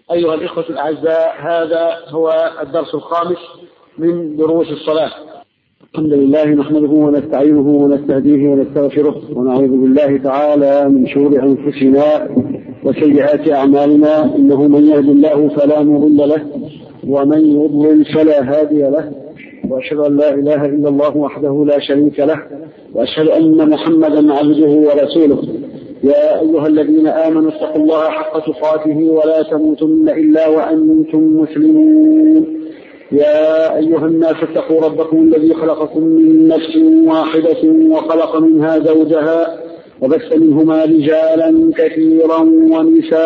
أيها الإخوة الأعزاء هذا هو الدرس الخامس من دروس الصلاة الحمد لله نحمده ونستعينه ونستهديه ونستغفره ونعوذ بالله تعالى من شرور أنفسنا وسيئات أعمالنا إنه من يهد الله فلا مضل له ومن يضلل فلا هادي له وأشهد أن لا إله إلا الله وحده لا شريك له وأشهد أن محمدا عبده ورسوله يا أيها الذين آمنوا اتقوا الله حق تقاته ولا تموتن إلا وأنتم مسلمون يا أيها الناس اتقوا ربكم الذي خلقكم من نفس واحدة وخلق منها زوجها وبث منهما رجالا كثيرا ونساء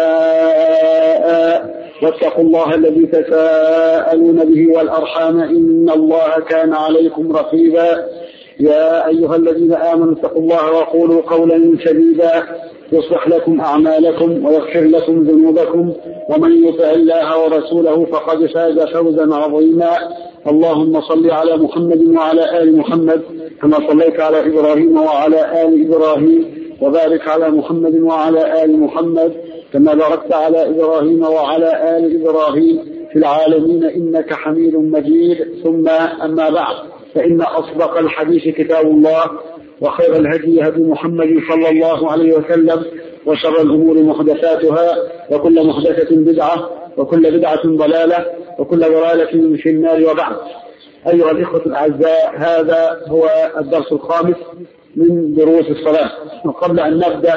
واتقوا الله الذي تساءلون به والأرحام إن الله كان عليكم رقيبا يا أيها الذين آمنوا اتقوا الله وقولوا قولا سديدا يصلح لكم أعمالكم ويغفر لكم ذنوبكم ومن يطع الله ورسوله فقد فاز فوزا عظيما اللهم صل على محمد وعلى آل محمد كما صليت على إبراهيم وعلى آل إبراهيم وبارك على محمد وعلى آل محمد كما باركت على إبراهيم وعلى آل إبراهيم في العالمين إنك حميد مجيد ثم أما بعد فإن أصدق الحديث كتاب الله وخير الهدي هدي محمد صلى الله عليه وسلم وشر الأمور محدثاتها وكل محدثة بدعة وكل بدعة ضلالة وكل ضلالة في النار وبعد أيها الإخوة الأعزاء هذا هو الدرس الخامس من دروس الصلاة وقبل أن نبدأ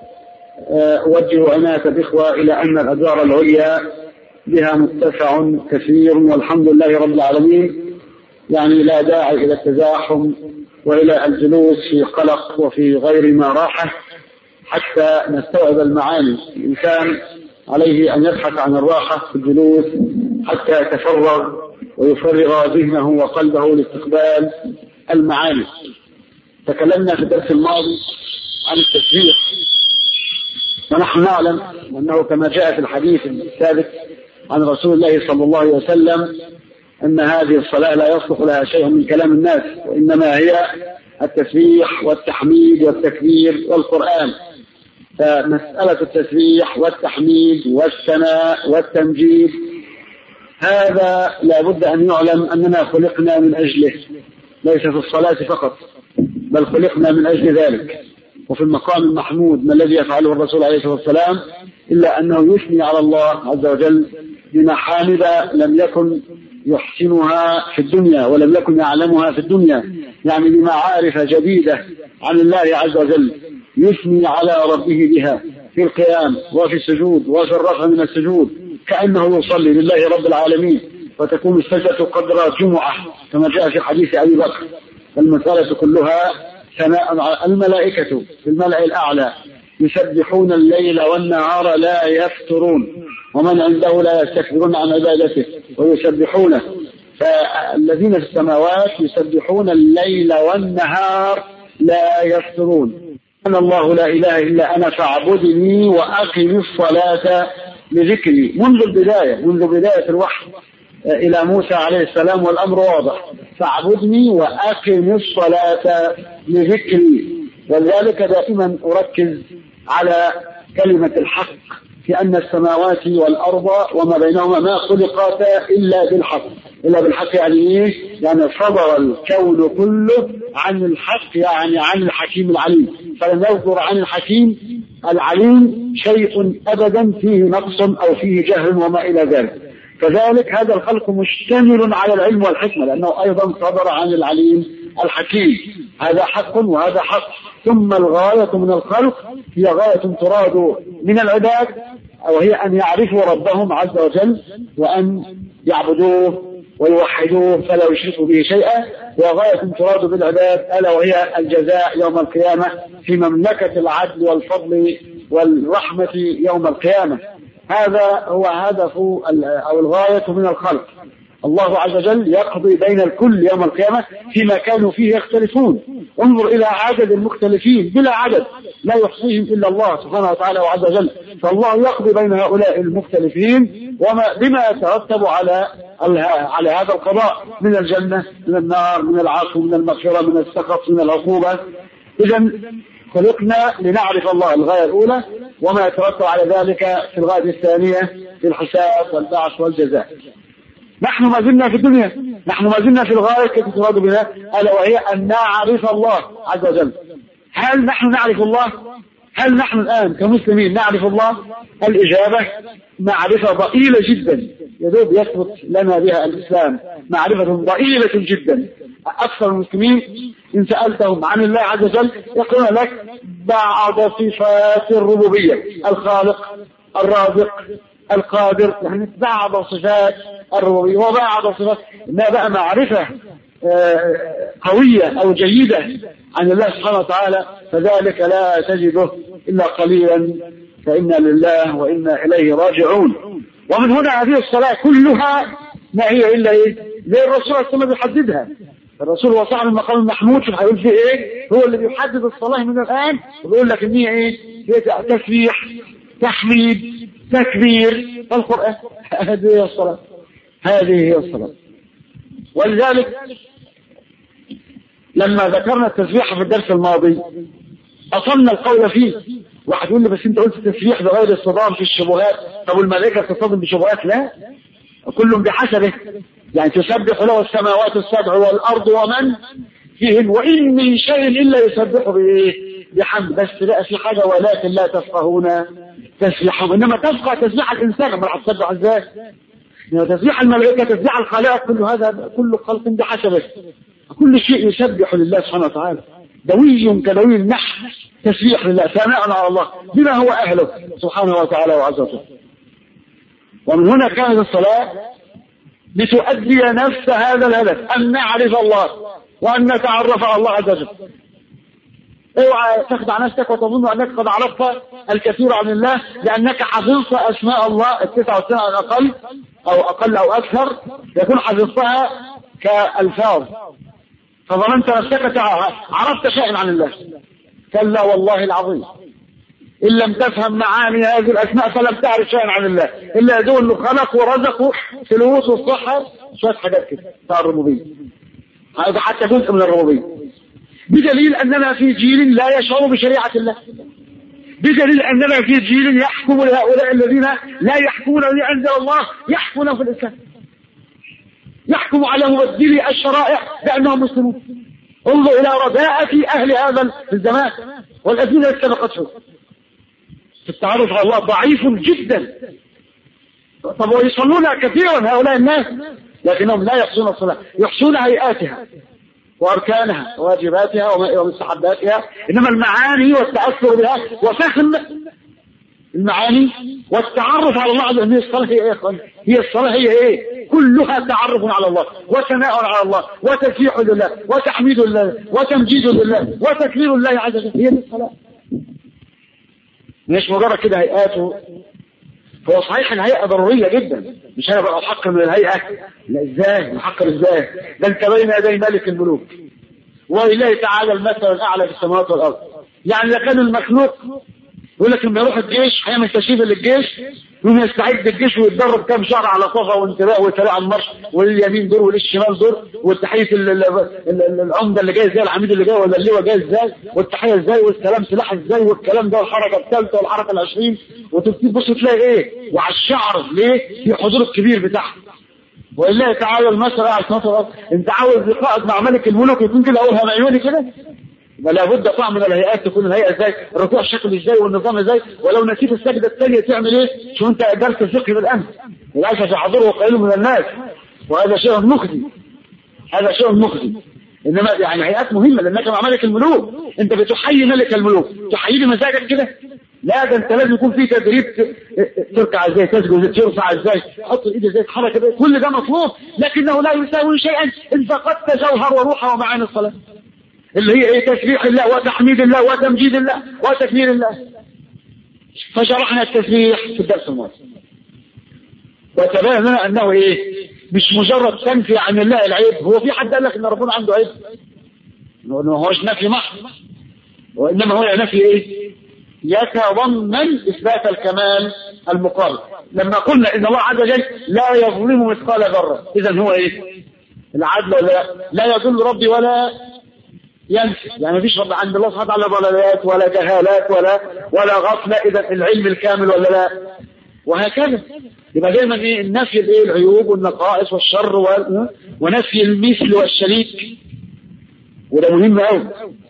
أوجه عناية الإخوة إلى أن الأدوار العليا بها متسع كثير والحمد لله رب العالمين يعني لا داعي إلى التزاحم وإلى الجلوس في قلق وفي غير ما راحة حتى نستوعب المعاني الإنسان عليه أن يبحث عن الراحة في الجلوس حتى يتفرغ ويفرغ ذهنه وقلبه لاستقبال المعاني تكلمنا في الدرس الماضي عن التسبيح ونحن نعلم أنه كما جاء في الحديث الثابت عن رسول الله صلى الله عليه وسلم أن هذه الصلاة لا يصلح لها شيء من كلام الناس وإنما هي التسبيح والتحميد والتكبير والقرآن فمسألة التسبيح والتحميد والثناء والتمجيد هذا لا بد أن يعلم أننا خلقنا من أجله ليس في الصلاة فقط بل خلقنا من أجل ذلك وفي المقام المحمود ما الذي يفعله الرسول عليه الصلاة والسلام إلا أنه يثني على الله عز وجل بمحامد لم يكن يحسنها في الدنيا ولم يكن يعلمها في الدنيا يعني بمعارف جديدة عن الله عز وجل يثني على ربه بها في القيام وفي السجود وفي الرفع من السجود كأنه يصلي لله رب العالمين وتكون السجدة قدر جمعة كما جاء في حديث أبي بكر المسألة كلها ثناء على الملائكة في الملأ الأعلى يسبحون الليل والنهار لا يفترون ومن عنده لا يستكبرون عن عبادته ويسبحونه فالذين في السماوات يسبحون الليل والنهار لا يفترون أنا الله لا إله إلا أنا فاعبدني وأقم الصلاة لذكري منذ البداية منذ بداية الوحي إلى موسى عليه السلام والأمر واضح فاعبدني وأقم الصلاة لذكري ولذلك دائما أركز على كلمة الحق في أن السماوات والأرض وما بينهما ما خلقتا إلا بالحق إلا بالحق يعني إيه؟ يعني صدر الكون كله عن الحق يعني عن الحكيم العليم فلم يصدر عن الحكيم العليم شيء أبدا فيه نقص أو فيه جهل وما إلى ذلك كذلك هذا الخلق مشتمل على العلم والحكمة لأنه أيضا صدر عن العليم الحكيم هذا حق وهذا حق ثم الغاية من الخلق هي غاية تراد من العباد وهي أن يعرفوا ربهم عز وجل وأن يعبدوه ويوحدوه فلا يشركوا به شيئا وغاية تراد بالعباد ألا وهي الجزاء يوم القيامة في مملكة العدل والفضل والرحمة يوم القيامة هذا هو هدف أو الغاية من الخلق الله عز وجل يقضي بين الكل يوم القيامة فيما كانوا فيه يختلفون انظر إلى عدد المختلفين بلا عدد لا يحصيهم إلا الله سبحانه وتعالى وعز وجل فالله يقضي بين هؤلاء المختلفين وما بما يترتب على على هذا القضاء من الجنة من النار من العفو من المغفرة من السخط من العقوبة إذا خلقنا لنعرف الله الغاية الأولى وما يترتب على ذلك في الغاية الثانية في الحساب والبعث والجزاء نحن ما زلنا في الدنيا نحن ما زلنا في الغاية التي تراد بها ألا وهي أن نعرف الله عز وجل هل نحن نعرف الله هل نحن الآن كمسلمين نعرف الله الإجابة معرفة ضئيلة جدا يدوب يثبت لنا بها الإسلام معرفة ضئيلة جدا أكثر المسلمين إن سألتهم عن الله عز وجل يقولون لك بعض صفات الربوبية الخالق الرازق القادر يعني بعض صفات الربوبية وبعض صفات ما بقى معرفة قوية أو جيدة عن الله سبحانه وتعالى فذلك لا تجده إلا قليلا فإنا لله وإنا إليه راجعون ومن هنا هذه الصلاة كلها ما هي إلا إيه؟ زي الرسول صلى الله عليه وسلم بيحددها الرسول هو صاحب المقام المحمود شوف هيقول فيه ايه هو اللي بيحدد الصلاه من الان وبيقول لك ان هي ايه هي تسبيح تحميد تكبير القران هذه هي الصلاه هذه هي الصلاه ولذلك لما ذكرنا التسبيح في الدرس الماضي أصلنا القول فيه واحد يقول لي بس انت قلت التسبيح بغير الصدام في الشبهات طب والملائكه تصطدم بشبهات لا كل بحسبه يعني تسبح له السماوات السبع والارض ومن فيهن وان من شيء الا يسبح بايه؟ بحمد بس لا في حاجه ولكن لا تفقهون تسبيحهم انما تفقه تسبيح الانسان ما راح تسبح ازاي؟ تسبيح الملائكه تسبيح الخلائق كل هذا كل خلق بحسبه كل شيء يسبح لله سبحانه وتعالى دوي كدوي النحل تسبيح لله ثناء على الله بما هو اهله سبحانه وتعالى وعز وجل ومن هنا كانت الصلاه لتؤدي نفس هذا الهدف ان نعرف الله وان نتعرف على الله عز وجل اوعى تخدع نفسك وتظن انك قد عرفت الكثير عن الله لانك حفظت اسماء الله التسعة والسنة على الاقل او اقل او اكثر يكون حفظتها كالفاظ فظننت نفسك عرفت شيئا عن الله كلا والله العظيم إن لم تفهم معاني هذه الأسماء فلم تعرف شيئا عن الله إلا يدول أنه خلق ورزق فلوس والصحة شوية حاجات كده بتاع الربوبية هذا حتى جزء من الربوبية بدليل أننا في جيل لا يشعر بشريعة الله بدليل أننا في جيل يحكم لهؤلاء الذين لا يحكمون الذي أنزل الله يحكمون في الإسلام يحكم على مبدلي الشرائع بأنهم مسلمون انظر إلى رداءة أهل هذا الزمان والذين سبقتهم في التعرف على الله ضعيف جدا طب ويصلون كثيرا هؤلاء الناس لكنهم لا يحصون الصلاة يحصون هيئاتها وأركانها وواجباتها ومستحباتها إنما المعاني والتأثر بها وفهم المعاني والتعرف على الله عز وجل هي الصلاة هي ايه هي الصلاة هي ايه كلها تعرف على الله وثناء على الله وتسبيح لله وتحميد لله وتمجيد لله وتكبير الله عز وجل هي دي الصلاة مش مجرد كده هيئاته هو صحيح الهيئة ضرورية جدا مش انا بقى احقر من الهيئة لا ازاي نحقر ازاي ده انت بين يدي ملك الملوك ولله تعالى المثل الاعلى في السماوات والارض يعني اذا كان المخلوق يقول لك لما يروح الجيش هيعمل تشريف للجيش يقوم يستعد الجيش ويتدرب كام شهر على صفا وانتباه وتلاقي على المرش واليمين دور والشمال دور والتحيه العمده اللي جاي ازاي العميد اللي جاي ولا اللواء جاي ازاي والتحيه ازاي والسلام سلاح ازاي والكلام ده والحركه الثالثه والحركه العشرين وتبتدي تبص تلاقي ايه وعلى الشعر ليه في حضور الكبير بتاعها ولله تعالى المثل على الصلاه انت عاوز لقائك مع ملك الملوك يكون كده اولها معيوني كده ولا بد طبعا من الهيئات تكون الهيئه ازاي الركوع شكله ازاي والنظام ازاي ولو نسيت السجده الثانيه تعمل ايه شو انت درس الفقه بالامس للاسف يحضره قليل من الناس وهذا شيء مخزي هذا شيء مخزي انما يعني هيئات مهمه لانك مع ملك الملوك انت بتحيي ملك الملوك تحيي بمزاجك كده لا ده انت لازم يكون في تدريب تركع ازاي تسجد ازاي ترفع ازاي تحط الايد ازاي تحرك ازاي كل ده مطلوب لكنه لا يساوي شيئا ان فقدت جوهر وروح ومعاني الصلاه اللي هي ايه تسبيح الله وتحميد الله وتمجيد الله وتكبير الله فشرحنا التسبيح في الدرس الماضي وتبين لنا انه ايه مش مجرد تنفي عن الله العيب هو في حد قال لك ان ربنا عنده عيب ما هوش نفي محض وانما هو نفي ايه يتضمن اثبات الكمال المقابل لما قلنا ان الله عز وجل لا يظلم مثقال ذره اذا هو ايه العدل ولا لا, لا يضل ربي ولا ينسى يعني مفيش رب عند الله سبحانه وتعالى ضلالات ولا جهالات ولا ولا غفلة إذا العلم الكامل ولا لا وهكذا يبقى دايما ايه النفي الايه العيوب والنقائص والشر و... ونفي المثل والشريك وده مهم قوي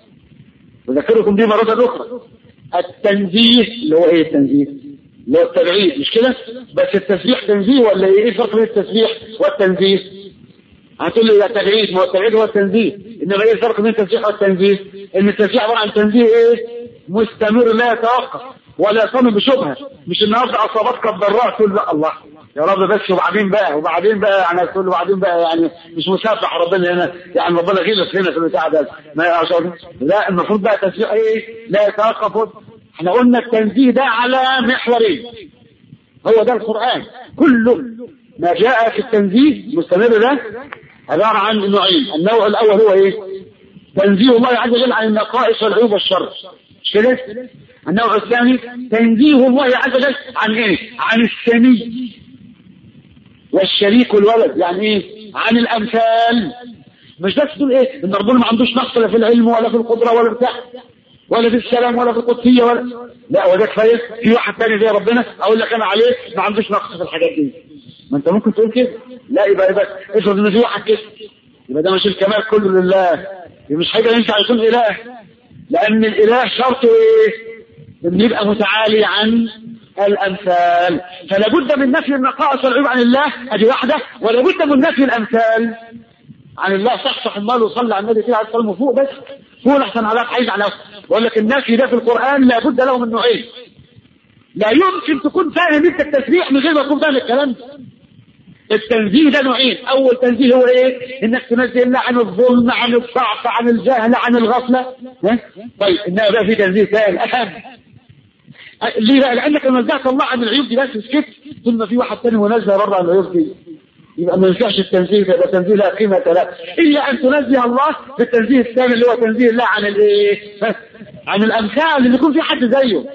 بذكركم دي مرة أخرى التنزيه اللي هو ايه التنزيه اللي هو التبعيد مش كده بس التسبيح تنزيه ولا ايه الفرق بين التسبيح والتنزيه هتقول لي لا تبعيد ما هو التبعيد هو التنزيه انما ايه الفرق بين التسبيح والتنزيه ان التسبيح عباره عن تنزيه ايه مستمر لا يتوقف ولا يصمم بشبهه مش النهارده اصابتك الضراء تقول لا الله يا رب بس وبعدين بقى وبعدين بقى يعني تقول وبعدين بقى يعني مش مسبح ربنا هنا يعني ربنا غلط هنا في البتاع ده ما عشان لا المفروض بقى تسبيح ايه لا يتوقف احنا قلنا التنزيه ده على محورين هو ده القرآن كله ما جاء في التنزيه المستمر ده عبارة عن نوعين النوع الأول هو إيه تنزيه الله عز وجل عن النقائص والعيوب والشر مش كده النوع الثاني تنزيه الله عز وجل عن إيه عن السمي والشريك والولد يعني إيه عن الأمثال مش بس تقول إيه إن ربنا ما عندوش نقص لا في العلم ولا في القدرة ولا بتاع ولا في السلام ولا في القدسية ولا لا وده كفاية في واحد تاني زي ربنا أقول لك أنا عليه ما عندوش نقص في الحاجات دي ما أنت ممكن تقول كده لا يبقى يبقى افرض إن في واحد كده يبقى ده مش الكمال كله لله يبقى مش حاجة ينفع يكون إله لأن الإله شرطه إيه؟ إن يبقى متعالي عن الأمثال فلا بد من نفي النقائص والعيوب عن الله أدي واحدة ولا بد من نفي الأمثال عن الله صحصح المال وصلى على النبي كده عليه الصلاة فوق بس فوق أحسن على عايز على بقول لك النفي ده في القرآن لا بد له من نوعين لا يمكن تكون فاهم انت التسبيح من غير ما تكون فاهم الكلام ده التنزيه ده نوعين اول تنزيه هو ايه انك تنزه الله عن الظلم عن الضعف عن الجهل عن الغفله ها؟ طيب انما بقى في تنزيه ثاني اهم ليه بقى لانك لما نزهت الله عن العيوب دي بس سكت ثم ما في واحد ثاني منزه برضه عن العيوب دي يبقى ما ينفعش التنزيه ده يبقى تنزيه لا قيمه له الا ان تنزه الله بالتنزيه الثاني اللي هو تنزيه الله عن الايه عن الامثال اللي يكون في حد زيه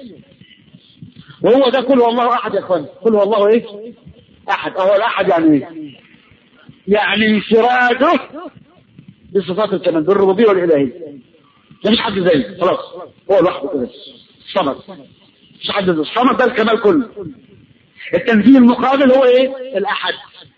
وهو ده كل والله احد يا اخوان كل والله ايه احد هو الاحد يعني ايه يعني انفراده بصفات الكمال بالربوبيه والالهيه مفيش حد زيه خلاص هو لوحده كده الصمد مش حد زيه الصمد ده الكمال كله التنزيه المقابل هو ايه الاحد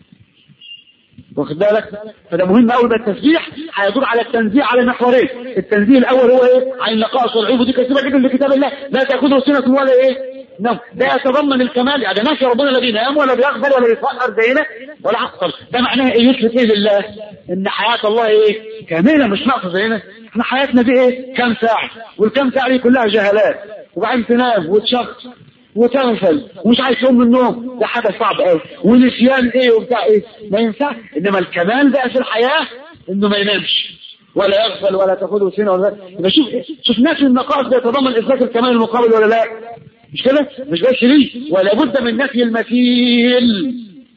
واخد بالك فده مهم قوي ده التسبيح هيدور على التنزيه على محورين التنزيه الاول هو ايه عن النقائص والعيوب ودي كثيره جدا في كتاب الله لا تاخذه سنه ولا ايه نعم ده يتضمن الكمال يعني ما في ربنا لا بينام ولا بيغفل ولا بيفقر زينا ولا عقل ده معناه ايه يثبت ايه لله ان حياه الله ايه كامله مش ناقصه زينا احنا حياتنا دي ايه كام ساعه والكام ساعه دي كلها جهالات وبعدين تنام وتشخص وتغفل ومش عايز تقوم من النوم ده حاجه صعبه قوي ونسيان ايه وبتاع ايه ما ينفعش انما الكمال بقى في الحياه انه ما ينامش ولا يغفل ولا تاخذه سنه ولا يبقى شوف شوف نفي النقائص بيتضمن اثبات الكمال المقابل ولا لا مش كده مش بس ليه ولا بد من نفي المثيل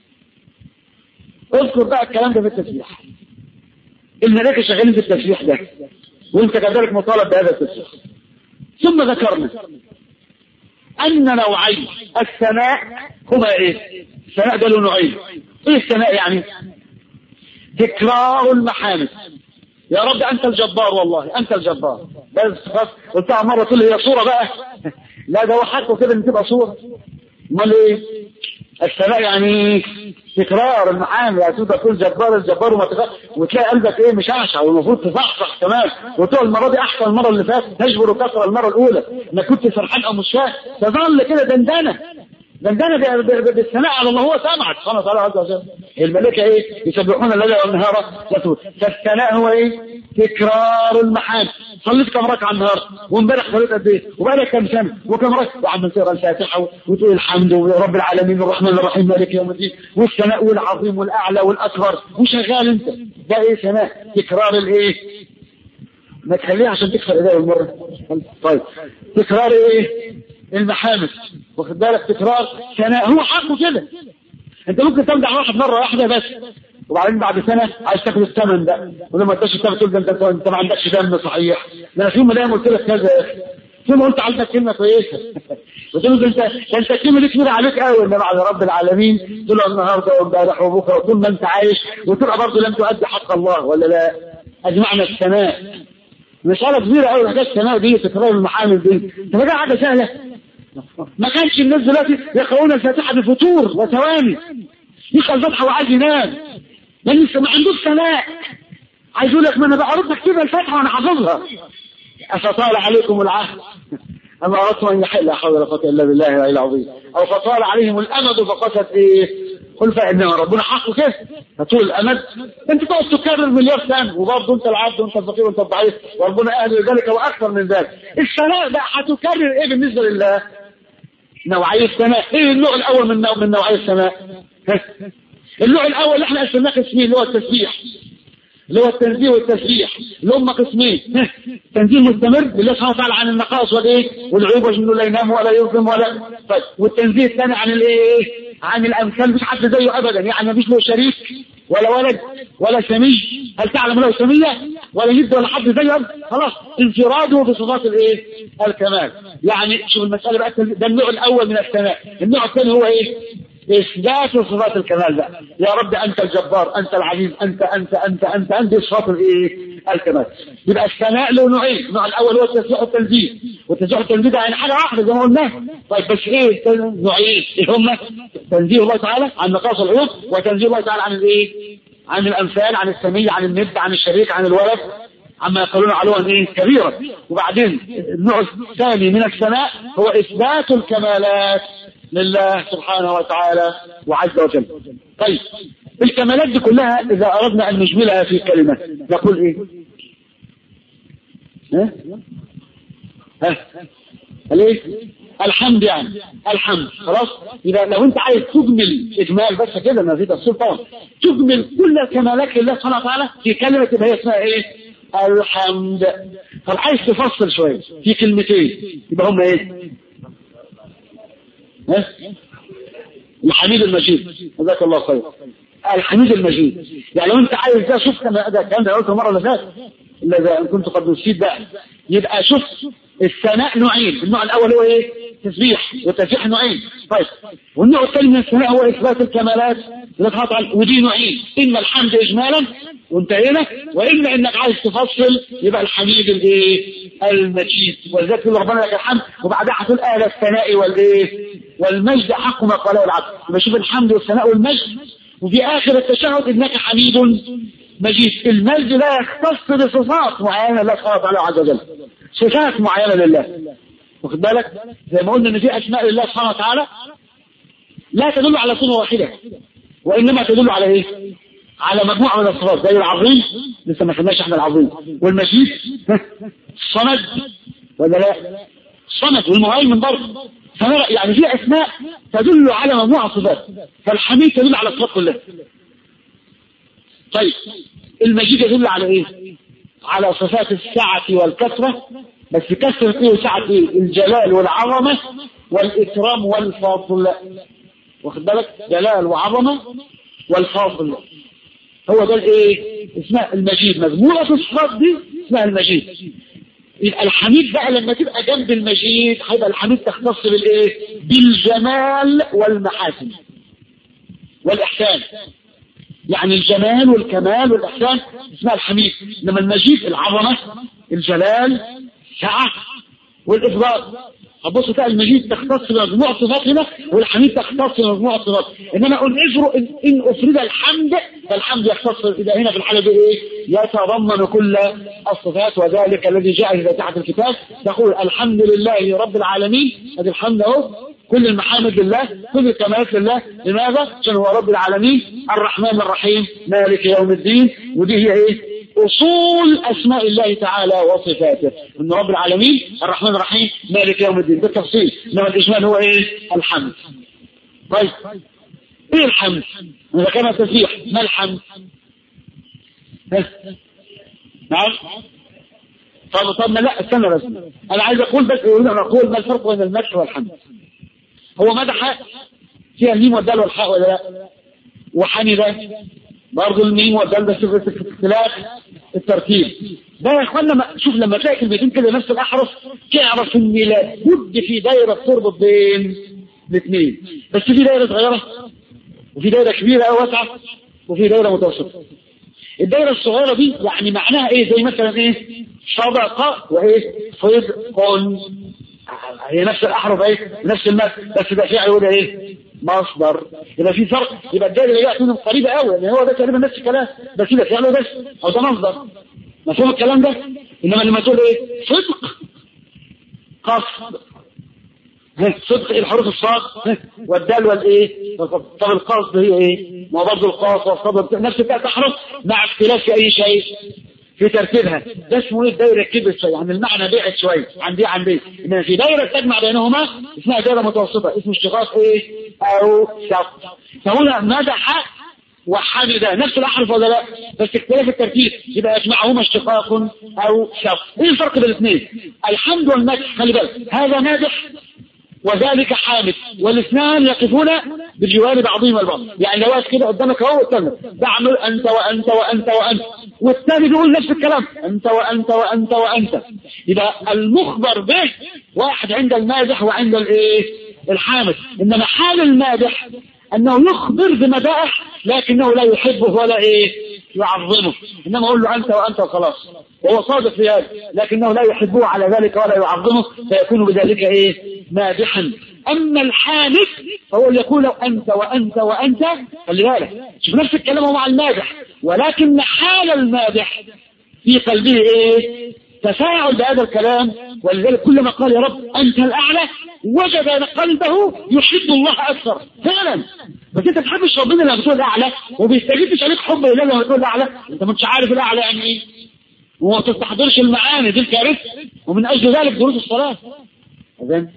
اذكر بقى الكلام ده في التسبيح الملائكه شغالين في التسبيح ده وانت كذلك مطالب بهذا التسبيح ثم ذكرنا أن نوعين الثناء هما إيه؟ الثناء ده له نوعين إيه الثناء يعني؟ تكرار المحامد يا رب أنت الجبار والله أنت الجبار بس خلاص قلتها مرة تقول لي هي صورة بقى لا ده هو حقه كده إن تبقى صورة أمال إيه؟ الثناء يعني تكرار المحامد يعني تقدر تقول جبار الجبار وما تكرار وتلاقي قلبك ايه مشعشع والمفروض تصحصح كمان وتقول المره دي احسن المره اللي فاتت تجبر وكسر المره الاولى ما كنت فرحان او مش فاهم تظل كده دندنه دندنه بالثناء على الله هو سمعك سبحانه وتعالى عز وجل الملائكه ايه يسبحون الليل والنهار يتوب فالثناء هو ايه تكرار المحامد صليت كم ركعه النهار وامبارح صليت قد ايه وبقالك كم سنه وكم ركعه وعمال تقرا الفاتحه وتقول الحمد لله رب العالمين الرحمن الرحيم مالك يوم الدين والثناء والعظيم والاعلى والاكبر وشغال انت ده ايه ثناء تكرار الايه ما تخليها عشان تكسر ايديا المره طيب تكرار ايه المحامد واخد بالك تكرار ثناء هو حقه كده انت ممكن تمدح واحد مره واحده بس وبعدين بعد سنه عايز تاخد الثمن ده ولما تدش الثمن تقول ده انت انت ما عندكش دم صحيح ده انا في يوم من الايام قلت لك كذا يا اخي ثم قلت عندك كلمه كويسه قلت له ده انت ده انت الكلمه دي كبيره عليك قوي انما على رب العالمين طول النهارده وامبارح وبكره وطول ما انت عايش وتبقى برضه لم تؤدي حق الله ولا لا؟ ادي معنى الثناء مسألة كبيرة أوي حكاية السماء دي تكرار المحامل دي طب ده حاجة سهلة ما كانش الناس دلوقتي يقرؤون الفاتحة بفتور وثواني يقرأ الفاتحة وعايز ينام لأن ما عندوش سماء عايز يقول لك ما أنا بقرب كده الفاتحة وأنا حافظها أفطال عليكم العهد أما أردتم أن يحل لا حول ولا قوة إلا بالله العلي العظيم أو فطال عليهم الأمد فقست إيه قل فإنما ربنا حقه كده فطول الأمد أنت تقعد تكرر مليار سنة وبرضه أنت العبد وأنت الفقير وأنت الضعيف وربنا أهل ذلك وأكثر من ذلك السماء بقى هتكرر إيه بالنسبة لله نوعية السماء إيه النوع الأول من نوع من نوعية السماء النوع الأول اللي احنا قسمناه قسمين اللي هو التسبيح اللي هو التنزيه والتسبيح اللي هم قسمين تنزيه مستمر لله سبحانه وتعالى عن النقائص والايه والعيوب وانه لا ينام ولا يظلم ولا طيب والتنزيه الثاني عن الايه عن الامثال مش حد زيه ابدا يعني ما فيش له شريك ولا ولد ولا سمي هل تعلم له سميه ولا ند ولا حد زيه خلاص انفراده بصفات الايه الكمال يعني شوف المساله بقى ده النوع الاول من السماء النوع الثاني هو ايه إثبات صفات الكمال بقى يا رب أنت الجبار أنت العزيز أنت أنت أنت أنت أنت صفات الإيه الكمال يبقى الثناء له نوعين النوع الأول هو التسبيح والتنزيه والتسبيح والتنزيه ده يعني حاجة واحدة زي ما قلنا طيب بس إيه نوعين إيه هم تنزيه الله تعالى عن نقاص العيوب وتنزيه الله تعالى عن الإيه عن الأمثال عن السمية عن الند عن الشريك عن الولد عما يقولون علوا ايه كبيرا وبعدين النوع الثاني من الثناء هو اثبات الكمالات لله سبحانه وتعالى وعز وجل طيب الكمالات دي كلها إذا أردنا أن نجملها في كلمة نقول إيه ها ها ليه الحمد يعني الحمد خلاص إذا لو أنت عايز تجمل إجمال بس كده ما في تفصيل طبعا تجمل كل كمالات لله سبحانه وتعالى في كلمة يبقى هي اسمها إيه الحمد طب عايز تفصل شوية في كلمتين يبقى هم إيه الحميد المجيد جزاك الله خير الحميد المجيد يعني لو انت عايز ده شوف كما ده الكلام ده قلته المره اللي فاتت الا اذا ان كنت قد نسيت بقى يبقى شوف الثناء نوعين النوع الاول هو ايه تسبيح والتسبيح نوعين طيب والنوع الثاني من الثناء هو اثبات الكمالات ودي نوعين اما الحمد اجمالا وانتهينا واما انك عايز تفصل يبقى الحميد الايه المجيد ولذلك يقول ربنا لك الحمد وبعدها هتقول اهل الثناء والايه والمجد حق ما قاله العبد يبقى شوف الحمد والثناء والمجد وفي اخر التشهد انك حميد مجيد المجد لا يختص بصفات معينه لله سبحانه وتعالى عز وجل صفات معينه لله واخد بالك زي ما قلنا ان في اسماء لله سبحانه وتعالى لا تدل على صفه واحده وانما تدل على ايه على مجموعه من الصفات زي العظيم لسه ما خدناش احنا العظيم والمجيد الصمد ولا لا الصمد والمهيمن برضه يعني في اسماء تدل على مجموعه صفات فالحميد تدل على الصفات كلها طيب المجيد يدل على ايه على صفات السعة والكثرة بس كثرة ايه وسعة ايه الجلال والعظمة والإكرام والفضل واخد بالك جلال وعظمة والفضل هو ده الايه اسمها المجيد مجموعة الصفات دي اسمها المجيد يبقى الحميد بقى لما تبقى جنب المجيد هيبقى الحميد تختص بالايه بالجمال والمحاسن والاحسان يعني الجمال والكمال والإحسان اسمها الحميد إنما المجيد العظمة الجلال السعة والإفضال هتبص تلاقي المجيد تختص بمجموعة صفات هنا والحميد تختص بمجموعة صفات إنما أقول اجروا إن, إن أفرد الحمد فالحمد يختص إذا هنا في الحالة دي إيه يتضمن كل الصفات وذلك الذي جاء في فاتحة الكتاب تقول الحمد لله رب العالمين هذا الحمد أهو كل المحامد لله كل الكمالات لله لماذا؟ عشان هو رب العالمين الرحمن الرحيم مالك يوم الدين ودي هي ايه؟ اصول اسماء الله تعالى وصفاته ان رب العالمين الرحمن الرحيم مالك يوم الدين ده التفصيل انما الاجمال هو ايه؟ الحمد طيب ايه الحمد؟ اذا كان تسبيح ما الحمد؟ نعم طب طب ما لا استنى بس انا عايز اقول بس اريد ان اقول ما الفرق بين المدح والحمد هو مدح فيها الميم والدال والحاء ولا لا وحمد برضه الميم والدال بس في اختلاف الترتيب ده يا اخوانا شوف لما تلاقي كلمتين كده نفس الاحرف تعرف ان لابد في دايره تربط بين الاثنين بس في دايره صغيره وفي دايره كبيره او واسعه وفي دايره متوسطه الدايرة الصغيرة دي يعني معناها ايه زي مثلا ايه صدقة وايه صدق هي نفس الاحرف ايه نفس المد بس ده فعل وده ايه مصدر يبقى في فرق يبقى الدايرة اللي جاءت منهم قريبة قوي لان هو ده تقريبا نفس الكلام بس ده فعل بس او ده مصدر مفهوم الكلام ده انما لما تقول ايه صدق قصد صدق الحروف الصاد والدال والايه طب القصد هي ايه ما برضه القاف والصاد نفس الثلاث احرف مع اختلاف في اي شيء في ترتيبها ده اسمه ايه الدايره كبرت شويه يعني المعنى بعد شويه عن دي عن دي انما في دايره تجمع بينهما اسمها دايره متوسطه اسمه اشتقاق ايه او شق فهنا مدح وحمد نفس الاحرف ولا لا بس اختلاف الترتيب يبقى يجمعهما اشتقاق او شق ايه الفرق بين الاثنين الحمد والمدح خلي بالك هذا مادح وذلك حامد والاثنان يقفون بجوار بعضهم البعض يعني لو واقف كده قدامك اهو والثاني بعمل انت وانت وانت وانت والثاني بيقول نفس الكلام انت وانت وانت وانت يبقى المخبر به واحد عند المادح وعند الايه الحامد انما حال المادح انه يخبر بمدائح لكنه لا يحبه ولا ايه يعظمه انما اقول له انت وانت وخلاص وهو صادق في هذا لكنه لا يحبه على ذلك ولا يعظمه فيكون بذلك ايه مادحا اما الحامد فهو اللي يقول انت وانت وانت خلي بالك شوف نفس الكلام هو مع المادح ولكن حال المادح في قلبه ايه تفاعل بهذا الكلام ولذلك كلما قال يا رب انت الاعلى وجد قلبه يحب الله اكثر فعلا بس انت تحبش ربنا لما بتقول الاعلى وبيستجيبش عليك حب الله لما بتقول الاعلى انت مش عارف الاعلى يعني ايه وما تستحضرش المعاني دي الكارثه ومن اجل ذلك دروس الصلاه اذن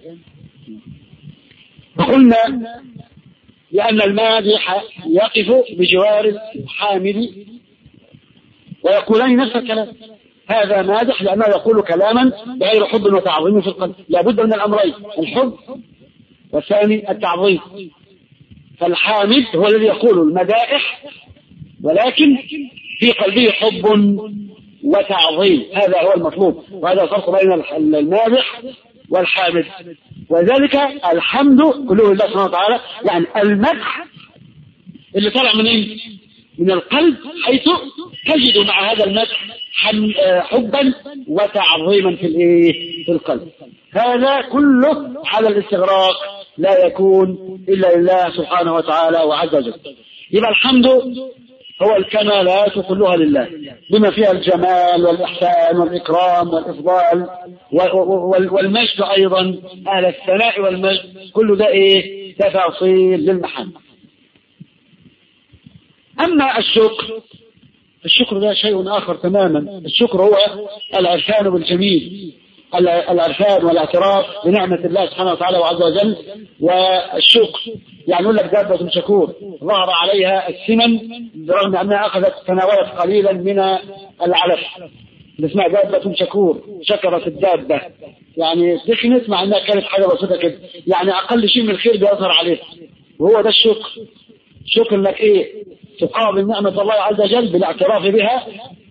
فقلنا لان المادح يقف بجوار الحامل ويقولان نفس الكلام هذا مادح لأنه يقول كلاما بغير حب وتعظيم في القلب لابد من الأمرين الحب والثاني التعظيم فالحامد هو الذي يقول المدائح ولكن في قلبه حب وتعظيم هذا هو المطلوب وهذا الفرق بين المادح والحامد وذلك الحمد كله لله سبحانه وتعالى يعني المدح اللي طلع منين من القلب حيث تجد مع هذا المدح حبا وتعظيما في الايه في القلب هذا كله على الاستغراق لا يكون الا لله سبحانه وتعالى وعز وجل يبقى الحمد هو الكمالات كلها لله بما فيها الجمال والإحسان والإكرام والإفضال والمجد أيضا أهل الثناء والمجد كل ده إيه تفاصيل للمحمد أما الشكر الشكر ده شيء آخر تماما الشكر هو العرفان بالجميل العرفان والاعتراف بنعمة الله سبحانه وتعالى وعز وجل والشكر يعني يقول لك دابة شكور ظهر عليها السمن برغم أنها أخذت تناولت قليلا من العلف اسمها دابة شكور شكرت الدابة يعني دخنت مع أنها كانت حاجة بسيطة كده يعني أقل شيء من الخير بيظهر عليه وهو ده الشكر شكر لك إيه تقابل نعمة الله عز وجل بالاعتراف بها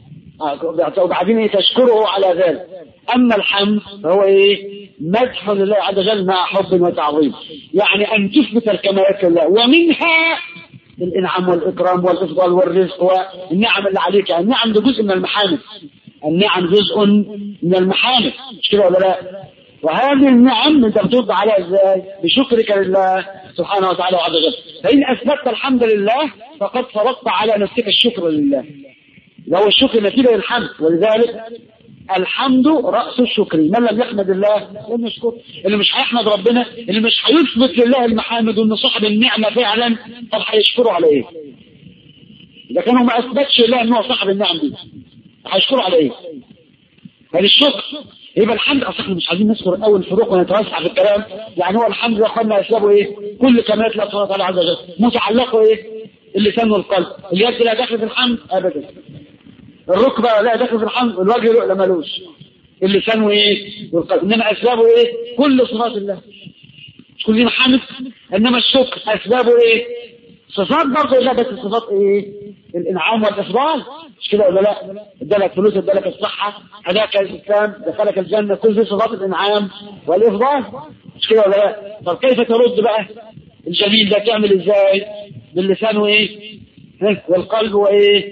وبعدين إيه تشكره على ذلك أما الحمد فهو إيه مدح لله عز وجل مع حب وتعظيم يعني أن تثبت الكمالات لله ومنها الإنعام والإكرام والإفضال والرزق والنعم اللي عليك يعني النعم ده جزء من المحامد النعم جزء من المحامد مش كده ولا لا وهذه النعم انت بترد عليها ازاي بشكرك لله سبحانه وتعالى وعز وجل فإن أثبتت الحمد لله فقد فرضت على نفسك الشكر لله لو الشكر نتيجة للحمد ولذلك الحمد رأس الشكر من لم يحمد الله لم يشكر اللي مش هيحمد ربنا اللي مش هيثبت لله المحامد وان صاحب النعمة فعلا طب هيشكره على ايه اذا كانوا ما اثبتش لله ان هو صاحب النعم دي هيشكره على ايه فللشكر يبقى الحمد اصلا مش عايزين نذكر اول فروق ونتوسع في الكلام يعني هو الحمد يا اخوانا اسبابه ايه كل كمالات الله سبحانه وتعالى عز وجل متعلقه ايه اللسان والقلب اليد لا داخل في الحمد ابدا الركبه لا داخل في الحمد الوجه لا ملوش اللسان وايه والقلب انما اسبابه ايه كل صفات الله مش كلنا حمد انما الشكر اسبابه ايه صفات برضه لا بس الصفات ايه الانعام والافضال مش كده ولا لا ادالك فلوس ادالك الصحه هداك الاسلام دخلك الجنه كل دي صفات الانعام والافضال مش كده ولا لا طب كيف ترد بقى الجميل ده تعمل ازاي باللسان وايه والقلب وايه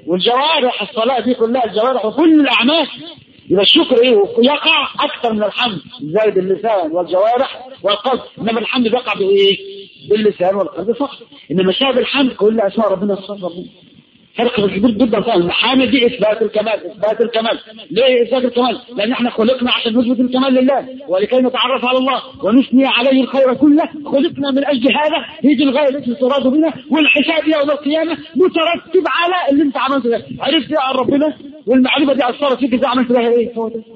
والجوارح الصلاة دي كلها الجوارح وكل الأعمال يبقى الشكر ايه يقع اكثر من الحمد زي باللسان والجوارح والقلب انما الحمد بيقع بايه باللسان والقلب فقط انما شاب الحمد كل اسماء ربنا الصفر ربنا فرق كبير جدا فعلا المحامد دي اثبات الكمال اثبات الكمال ليه اثبات الكمال لان احنا خلقنا عشان نثبت الكمال لله ولكي نتعرف على الله ونثني عليه الخير كله خلقنا من اجل هذا هي الغايه التي تراد بنا والحساب يوم القيامه مترتب على اللي انت عملته ده عرفت عن ربنا والمعرفه دي اثرت فيك اذا عملت لها ايه هو ده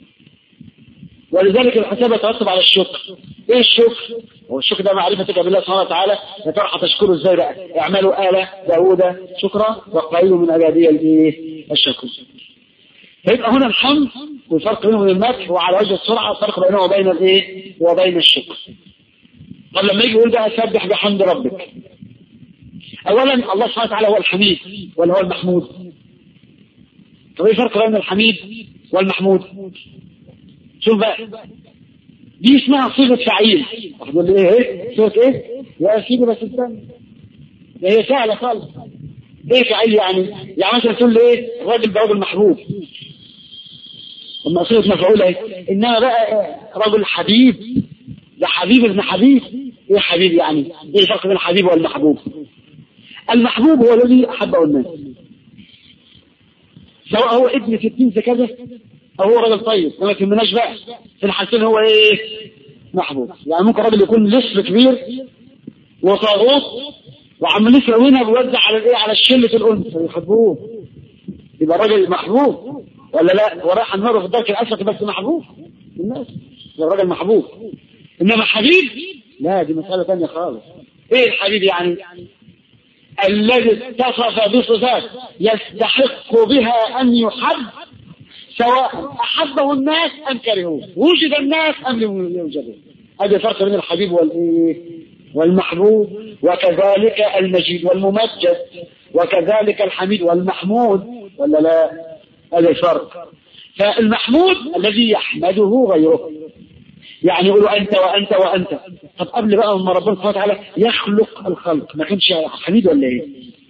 ولذلك الحساب يترتب على الشكر ايه الشكر هو الشكر ده معرفتك بالله سبحانه وتعالى يا ترى هتشكره ازاي بقى اعملوا آلة داوود شكرا وقليل من عبادي الايه الشكر فيبقى هنا الحمد والفرق بينه وبين المدح وعلى وجه السرعه الفرق بينه وبين الايه وبين الشكر طب لما يجي يقول بقى سبح بحمد ربك اولا الله سبحانه وتعالى هو الحميد ولا هو المحمود طب ايه الفرق بين الحميد والمحمود شوف بقى دي اسمها صيغه فعيل واحد يقول لي ايه ايه صيغه ايه يا سيدي بس استنى ده هي سهله خالص ايه فعيل يعني يعني مثلا تقول لي ايه الراجل ده راجل محبوب اما صيغه مفعول اهي انما بقى رجل حبيب ده حبيب ابن حبيب ايه حبيب يعني ايه الفرق بين الحبيب والمحبوب المحبوب هو الذي احبه الناس سواء هو ابن ستين في كذا او هو راجل طيب وما يهمناش بقى في الحالتين هو ايه محبوب يعني ممكن راجل يكون لص كبير وطاغوت وعمال يسرق هنا بيوزع على الايه على شله الانثى يحبوه يبقى راجل محبوب ولا لا ورايح النار في الدرك الاسفل بس محبوب الناس يبقى راجل محبوب انما حبيب لا دي مساله ثانيه خالص ايه الحبيب يعني الذي اتصف بصفات يستحق بها ان يحب سواء أحبه الناس أم كرهوه وجد الناس أم لم يوجدوا هذا فرق بين الحبيب والإيه والمحبوب وكذلك المجيد والممجد وكذلك الحميد والمحمود ولا لا هذا الفرق فالمحمود الذي يحمده غيره يعني يقولوا أنت وأنت وأنت طب قبل بقى ما ربنا سبحانه وتعالى يخلق الخلق ما كانش حميد ولا إيه؟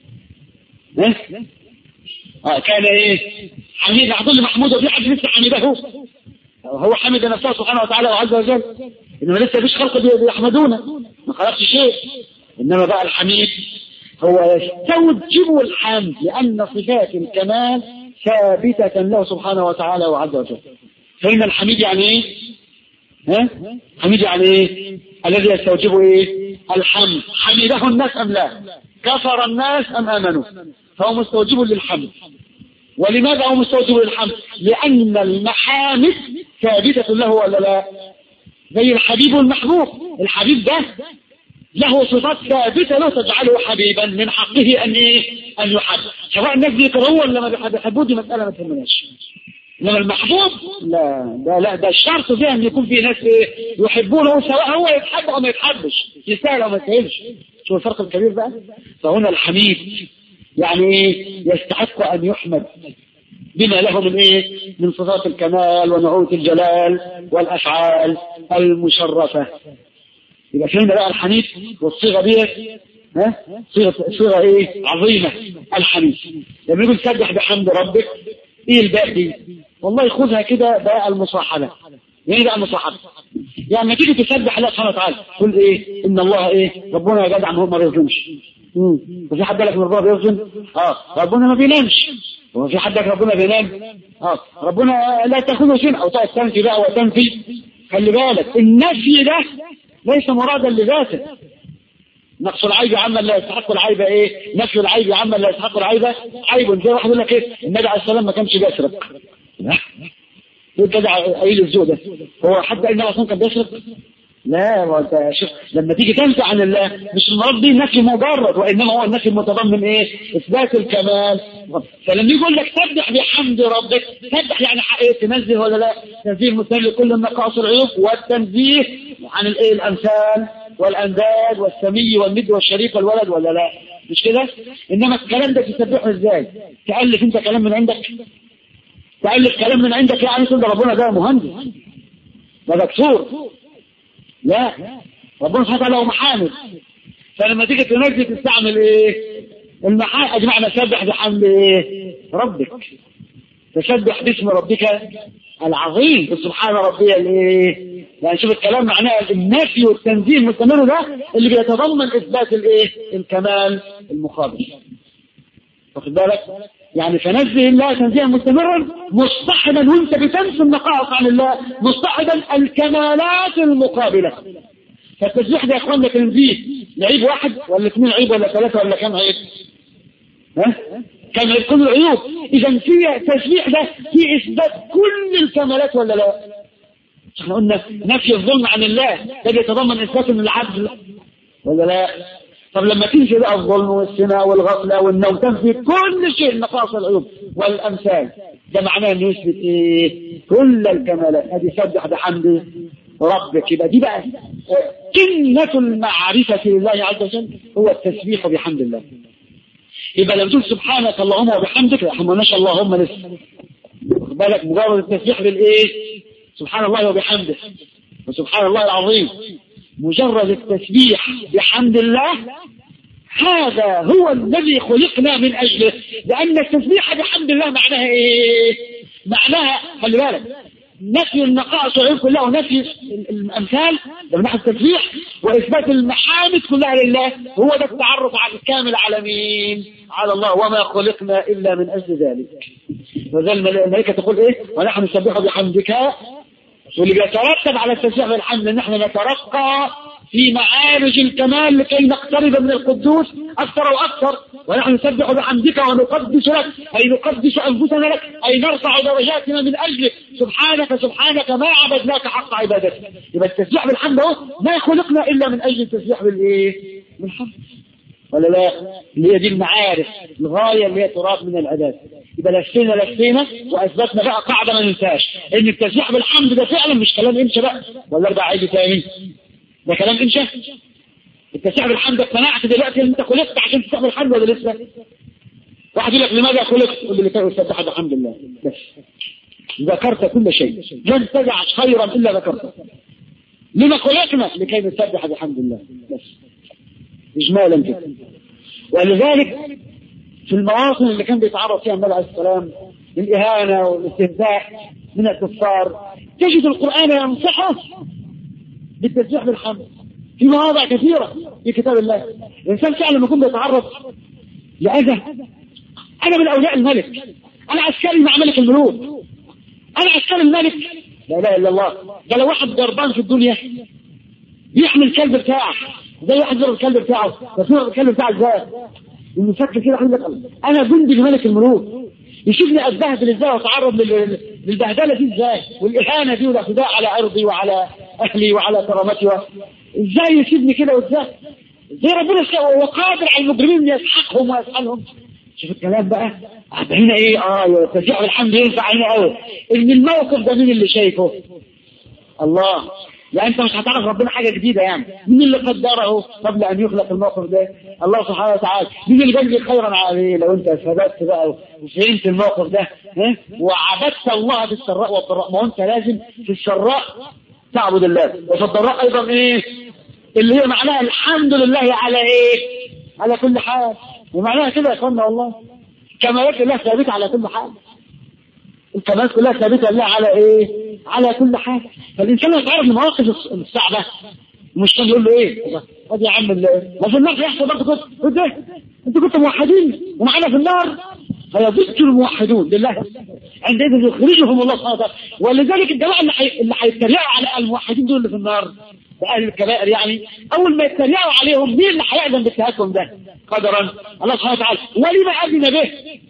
ها؟ آه كان ايه حميد هتقول محمود وفي حد لسه حميده هو حمد نفسه سبحانه وتعالى وعز وجل انما لسه فيش خلق بيحمدونه ما خلقش شيء انما بقى الحميد هو يستوجب الحمد لان صفات الكمال ثابتة له سبحانه وتعالى وعز وجل فإن الحميد يعني ايه ها حميد يعني ايه الذي يستوجب ايه الحمد حمده الناس ام لا كفر الناس ام امنوا فهو مستوجب للحمد ولماذا هو مستوجب للحمد لأن المحامد ثابتة له ولا لا زي الحبيب والمحبوب الحبيب ده له صفات ثابتة له تجعله حبيبا من حقه أن إيه؟ أن يحب سواء الناس بيكرهوه ولا ما بيحبوه دي مسألة ما تهمناش انما المحبوب لا ده لا ده الشرط فيها ان يكون في ناس ايه يحبونه سواء هو يتحب او ما يتحبش يستاهل او ما يستاهلش شوف الفرق الكبير بقى فهنا الحميد يعني ايه يستحق ان يحمد بما له من ايه من صفات الكمال ونعوت الجلال والافعال المشرفه يبقى فهمنا بقى الحميد والصيغه دي ها صيغه صيغه ايه عظيمه الحميد لما يقول سبح بحمد ربك ايه الباقي والله خذها كده بقى المصاحبه يعني بقى المصاحبه يعني لما تيجي تسبح الله سبحانه وتعالى تقول ايه ان الله ايه ربنا يا جدع ما هو ما بيظلمش وفي حد قالك ان ربنا بيظلم اه ربنا ما بينامش هو في حد قالك ربنا بينام اه ربنا لا تاخذه شيء او تقعد تنفي بقى وتنفي خلي بالك النفي ده ليس مرادا لذاته نقص العيب عما لا يستحق العيب ايه نفي العيب عما لا يستحق العيب عيب زي واحد يقول لك ايه النبي عليه السلام ما كانش بيسرق ايه كده قليل الذوق ده هو حد النبي عليه كان بيسرق لا ما انت شوف لما تيجي تنفي عن الله مش المراد دي نفي مجرد وانما هو النفي المتضمن ايه اثبات الكمال فلما يقول لك سبح بحمد ربك سبح يعني ايه تنزه ولا لا تنزيه مستمر لكل النقائص العيوب والتنزيه عن الايه الامثال والانداد والسمي والند والشريك والولد ولا لا مش كده انما الكلام ده تسبحه ازاي تالف انت كلام من عندك تالف كلام من عندك يعني تقول ده ربنا ده مهندس ده دكتور لا ربنا سبحانه وتعالى هو محامد فلما تيجي تنزل تستعمل ايه المحا بمعنى سبح بحمد ايه ربك تسبح باسم ربك العظيم سبحان ربي الايه يعني شوف الكلام معناه النفي والتنزيه المستمر ده اللي بيتضمن اثبات الايه الكمال المقابل واخد بالك يعني فنزه الله تنزيها مستمرا مصطحبا وانت بتنسى النقائص عن الله مصطحبا الكمالات المقابله فالتسبيح ده يا اخوانا تنزيه لعيب واحد ولا اثنين عيب ولا ثلاثه ولا كم عيب؟ ها؟ كم عيب كل العيوب اذا في التسبيح ده في اثبات كل الكمالات ولا لا؟ احنا قلنا نفي الظلم عن الله ده بيتضمن اثبات من العدل ولا لا؟ طب لما تنفي بقى الظلم والسنا والغفلة والنوم تنفي كل شيء نقاص العيوب والأمثال ده معناه انه يثبت ايه كل الكمالات ادي سبح بحمد ربك يبقى دي بقى قمة المعرفة لله عز وجل هو التسبيح بحمد الله يبقى لما تقول سبحانك اللهم وبحمدك ما قلناش اللهم لسه واخد بالك مجرد التسبيح بالايه سبحان الله وبحمده وسبحان الله العظيم مجرد التسبيح بحمد الله هذا هو الذي خلقنا من أجله لأن التسبيح بحمد الله معناها إيه معناها خلي بالك نفي النقائص والعيوب كلها ونفي الأمثال ده من ناحية التسبيح وإثبات المحامد كلها لله هو ده التعرف على الكامل على مين على الله وما خلقنا إلا من أجل ذلك وذا الملائكة تقول إيه ونحن نسبح بحمدك واللي بيترتب على التسبيح بالحمد ان احنا نترقى في معارج الكمال لكي نقترب من القدوس اكثر واكثر ونحن نسبح بحمدك ونقدس لك اي نقدس انفسنا لك اي نرفع درجاتنا من اجلك سبحانك سبحانك ما عبدناك حق عبادتك يبقى التسبيح بالحمد اهو ما خلقنا الا من اجل التسبيح بالايه؟ بالحمد ولا لا؟ اللي هي دي المعارف الغايه اللي هي تراد من العباده يبقى لفينا لفينا واثبتنا بقى قاعده ما ننساش ان التسبيح بالحمد ده فعلا مش كلام انشا بقى ولا ارجع عيد تاني ده كلام انشا التسبيح بالحمد اقتنعت دلوقتي ان انت خلقت عشان تسبح بالحمد ولا لسه؟ واحد يقول لك لماذا خلقت؟ تقول لي لكي اسبح بالحمد لله بس ذكرت كل شيء لن تدع خيرا الا ذكرته لما خلقنا لكي نسبح بحمد الله بس اجمالا كده ولذلك في المواطن اللي كان بيتعرض فيها النبي عليه السلام للإهانة والاستهزاء من الكفار تجد القرآن ينصحه بالتسبيح بالحمد في مواضع كثيرة في كتاب الله الإنسان فعلا لما يكون بيتعرض لأذى أنا من أولياء الملك أنا عسكري مع ملك الملوك أنا عسكري الملك لا إله إلا الله ده لو واحد جربان في الدنيا يحمل الكلب بتاعه زي واحد يضرب الكلب بتاعه بس يضرب الكلب بتاعه ازاي؟ انه فكر كده يقول لك انا جندي لملك الملوك يشوفني اتبهدل ازاي واتعرض للبهدله دي ازاي والاهانه دي والاعتداء على عرضي وعلى اهلي وعلى كرامتي و... ازاي يسيبني كده وازاي زي ربنا هو قادر على المجرمين ان يسحقهم ويسحلهم شوف الكلام بقى هنا ايه اه تسبيح الحمد ينفع هنا قوي ان الموقف ده مين اللي شايفه الله يعني انت مش هتعرف ربنا حاجه جديده يعني مين اللي قدره قبل ان يخلق الموقف ده الله سبحانه وتعالى مين اللي جاب لي خيرا عليه لو انت ثبت بقى وفهمت الموقف ده ها وعبدت الله في السراء والضراء ما هو انت لازم في السراء تعبد الله وفي الضراء ايضا ايه اللي هي معناها الحمد لله على ايه على كل حال ومعناها كده يا اخوانا والله كمالات الله ثابته على كل حال الكمالات كلها ثابته لله على ايه على كل حال فالانسان لما يتعرض لمواقف الصعبه مش كان يقول له ايه ادي يا عم ما في النار يحصل برضه كنت كنت ايه انتوا كنتوا موحدين ومعانا في النار فيضج الموحدون لله عندئذ يخرجهم الله سبحانه وتعالى ولذلك الجماعه اللي حي... اللي هيتريقوا على الموحدين دول اللي في النار اهل الكبائر يعني اول ما يتريقوا عليهم مين اللي هيأذن بالتهكم ده قدرا الله سبحانه وتعالى ولما اذن به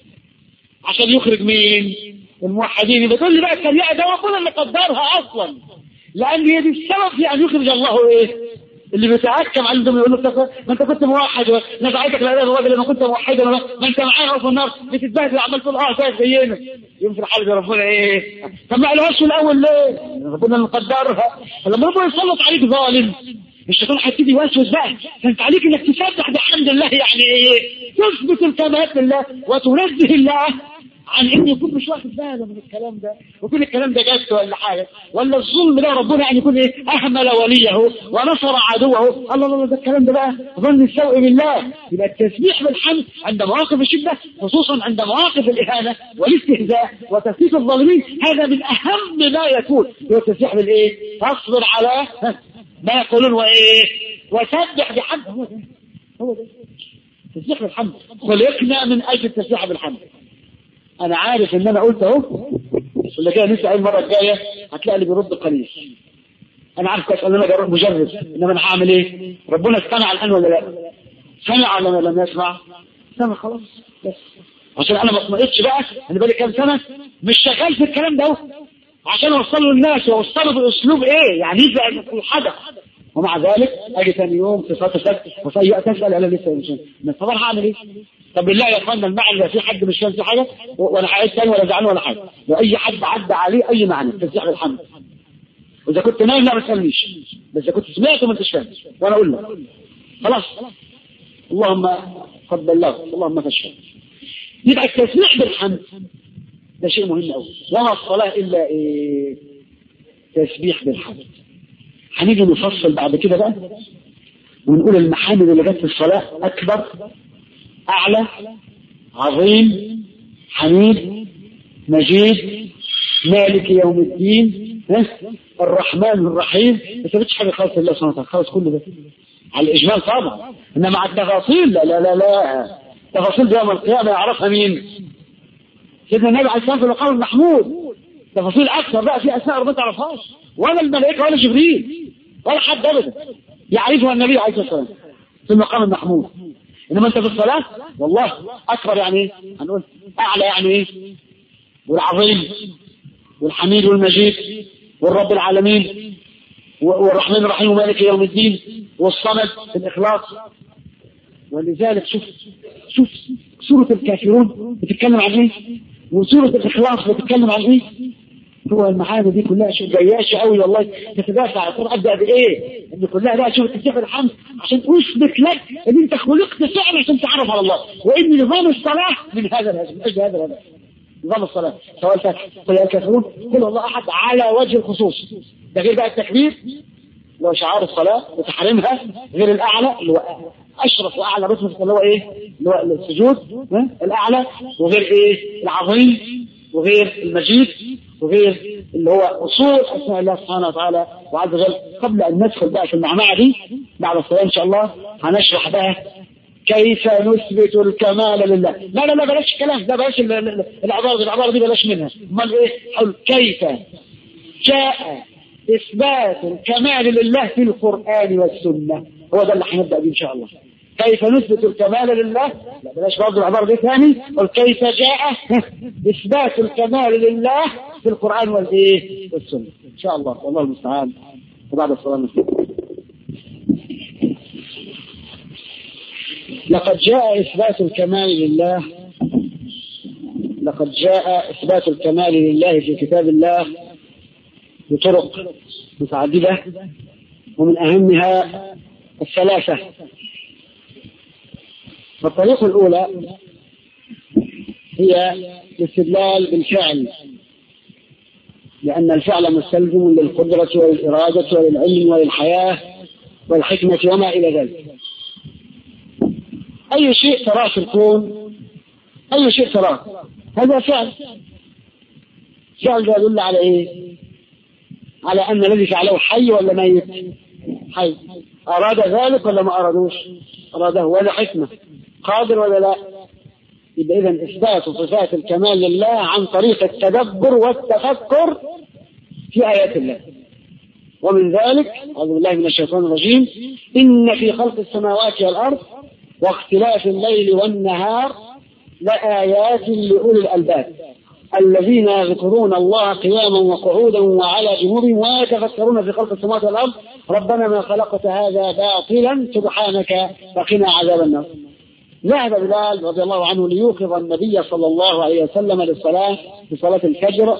عشان يخرج مين الموحدين يبقى تقول لي بقى التريقه ده ربنا اللي قدرها اصلا لان هي دي السبب في ان يخرج الله ايه اللي بيتهكم عندهم يقول له ما انت كنت موحد نفعتك لا اله الا الله لما كنت موحدا ما انت معانا في النار بتتبهدل عمال تقول اه شايف زينا يوم في الحال ده ربنا ايه طب ما قالوهاش في الاول ليه؟ ربنا اللي قدرها لما ربنا يسلط عليك ظالم الشيطان هيبتدي يوسوس بقى فانت عليك انك تسبح بحمد الله يعني ايه؟ تثبت الكمالات لله وتنزه الله عن انه يكون مش واخد باله من الكلام ده ويكون الكلام ده جد ولا حاجه ولا الظلم ده ربنا يعني يكون ايه اهمل وليه ونصر عدوه الله الله ده الكلام ده بقى ظن السوء بالله يبقى التسبيح بالحمد عند مواقف الشده خصوصا عند مواقف الاهانه والاستهزاء وتسليط الظالمين هذا من اهم ما يكون هو التسبيح بالايه؟ فاصبر على ما يقولون وايه؟ وسبح بحمد هو ده هو ده تسبيح بالحمد خلقنا من اجل التسبيح بالحمد انا عارف ان انا قلت اهو اللي جاي نسال المره الجايه هتلاقي اللي بيرد قليل انا عارف كويس ان انا جرب مجرب انما انا هعمل ايه ربنا استمع الان ولا لا سمع ولا لم يسمع سمع خلاص بس عشان انا ما اطمئنش بقى انا بقالي كام سنه مش شغال في الكلام ده عشان اوصله للناس واوصله باسلوب ايه يعني يبقى في حدث ومع ذلك اجي ثاني يوم في صلاه الفجر وسيئة تسال انا لسه مش من طب انا هعمل ايه؟ طب بالله يا اخوانا المعنى في حد مش فاهم في حاجه ولا عايز ثاني ولا زعلان ولا حاجه لو اي حد عدى عليه اي معنى تسبيح الحمد واذا كنت نايم لا ما تسالنيش بس اذا كنت سمعت ما انتش فاهم وانا اقول لك خلاص اللهم قد بلغت اللهم فاشهد يبقى التسبيح بالحمد ده شيء مهم قوي وما الصلاه الا ايه تسبيح بالحمد هنيجي نفصل بعد كده بقى ونقول المحامد اللي جت في الصلاة أكبر أعلى عظيم حميد مجيد مالك يوم الدين الرحمن الرحيم ما سابتش حاجة خالص لله سبحانه وتعالى خالص كل ده على الإجمال طبعا إنما على التفاصيل لا لا لا لا تفاصيل يوم القيامة يعرفها مين؟ سيدنا النبي عليه الصلاة والسلام في المقام المحمود تفاصيل أكثر بقى في أسماء ربنا ما تعرفهاش ولا الملائكة ولا جبريل ولا حد أبدا يعرفها النبي عليه الصلاة والسلام في المقام المحمود إنما أنت في الصلاة والله أكبر يعني إيه؟ هنقول أعلى يعني إيه؟ والعظيم والحميد والمجيد والرب العالمين والرحمن الرحيم ومالك يوم الدين والصمد في الإخلاص ولذلك شوف شوف سورة الكافرون بتتكلم عن إيه؟ وسورة الإخلاص بتتكلم عن إيه؟ هو المعاني دي كلها شيء جياشة قوي والله تتدافع على القرآن أبدأ بإيه؟ إن كلها بقى شوف تسبيح الحمد عشان أثبت لك إن أنت خلقت فعلا عشان تعرف على الله وإن نظام الصلاة من هذا الهدف من أجل هذا الهدف نظام الصلاة سواء قل يا الكافرون قل الله أحد على وجه الخصوص ده غير بقى التكبير اللي هو شعار الصلاة وتحريمها غير الأعلى اللي هو أشرف وأعلى رتبة اللي هو إيه؟ اللي هو السجود الأعلى وغير إيه؟ العظيم وغير المجيد وغير اللي هو أصول أسماء الله سبحانه وتعالى وعز وجل قبل أن ندخل بقى في المعمعة دي بعد الصلاة إن شاء الله هنشرح بقى كيف نثبت الكمال لله لا لا لا بلاش الكلام ده بلاش العبارة دي العبارة دي بلاش منها امال ايه حول كيف جاء إثبات الكمال لله في القرآن والسنة هو ده اللي هنبدأ بيه إن شاء الله كيف نثبت الكمال لله لا بلاش برضه العبارة دي ثاني قل كيف جاء إثبات الكمال لله في القرآن والإيه والسنة إن شاء الله والله المستعان وبعد الصلاة المسلمة لقد جاء إثبات الكمال لله لقد جاء إثبات الكمال لله في كتاب الله بطرق متعددة ومن أهمها الثلاثة الطريقة الأولى هي الاستدلال بالفعل لأن الفعل مستلزم للقدرة وللإرادة وللعلم وللحياة والحكمة وما إلى ذلك أي شيء تراه في الكون أي شيء تراه هذا فعل فعل ده يدل على إيه؟ على أن الذي فعله حي ولا ميت؟ حي أراد ذلك ولا ما أرادوش؟ أراده ولا حكمة قادر ولا لا؟ يبقى إذا إثبات صفات الكمال لله عن طريق التدبر والتفكر في آيات الله ومن ذلك أعوذ بالله من الشيطان الرجيم إن في خلق السماوات والأرض واختلاف الليل والنهار لآيات لأولي الألباب الذين يذكرون الله قياما وقعودا وعلى جنوبهم ويتفكرون في خلق السماوات والأرض ربنا ما خلقت هذا باطلا سبحانك فقنا عذاب النار ذهب بلال رضي الله عنه ليوقظ النبي صلى الله عليه وسلم للصلاة في صلاة الفجر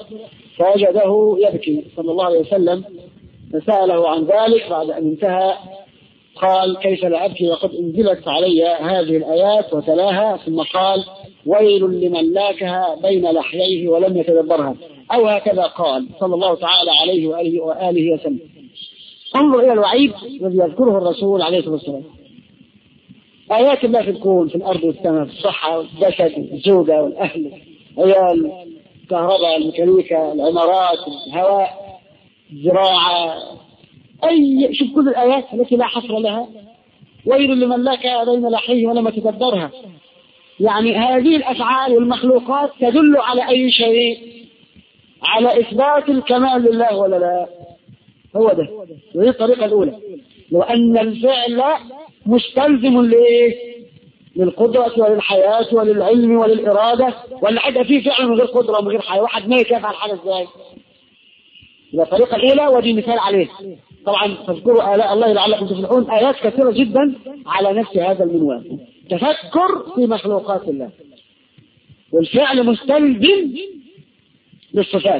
فوجده يبكي صلى الله عليه وسلم فسأله عن ذلك بعد أن انتهى قال كيف لا أبكي وقد أنزلت علي هذه الآيات وتلاها ثم قال ويل لمن لاكها بين لحييه ولم يتدبرها أو هكذا قال صلى الله تعالى عليه وآله, وآله وسلم انظر إلى الوعيد الذي يذكره الرسول عليه الصلاة والسلام آيات الله في الكون في الأرض والسماء في الصحة والجسد الزوجة والأهل عيال الكهرباء الميكانيكا العمارات الهواء الزراعة أي شوف كل الآيات التي لا حصر لها ويل لمن لك بين لحيه ولم تدبرها يعني هذه الأفعال والمخلوقات تدل على أي شيء على إثبات الكمال لله ولا لا هو ده وهي الطريقة الأولى لو أن الفعل مستلزم لإيه للقدرة وللحياة وللعلم وللإرادة ولا حاجة فيه فعل من غير قدرة ومن غير حياة واحد ما يفعل حاجة ازاي يبقى الطريقة الأولى ودي مثال عليه طبعا تذكروا آلاء الله لعلكم تفلحون آيات كثيرة جدا على نفس هذا المنوال تفكر في مخلوقات الله والفعل مستلزم للصفات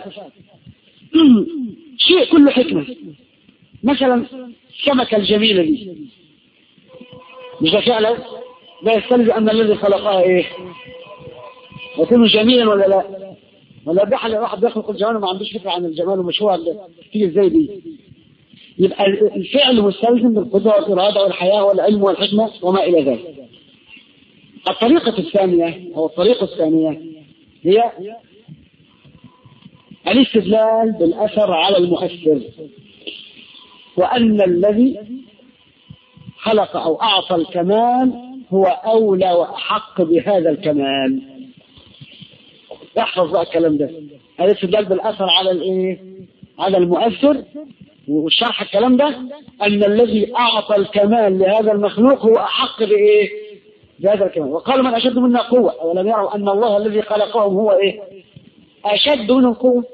شيء كله حكمة مثلا السمكة الجميلة دي مش ده فعلا ده يستلزم أن الذي خلقها إيه يكون جميلا ولا لا ولا بحل واحد بيخلق الجمال وما عندوش فكرة عن الجمال ومش هو تيجي ازاي دي يبقى الفعل مستلزم بالقدرة والإرادة والحياة والعلم والحكمة وما إلى ذلك الطريقة الثانية أو الطريقة الثانية هي الاستدلال بالأثر على المؤثر وأن الذي خلق أو أعطى الكمال هو أولى وأحق بهذا الكمال احفظ بقى الكلام ده الاستدلال بالأثر على الإيه؟ على المؤثر والشرح الكلام ده أن الذي أعطى الكمال لهذا المخلوق هو أحق بإيه؟ بهذا الكمال وقال من أشد منا قوة أولم يروا أن الله الذي خلقهم هو إيه؟ أشد منهم قوة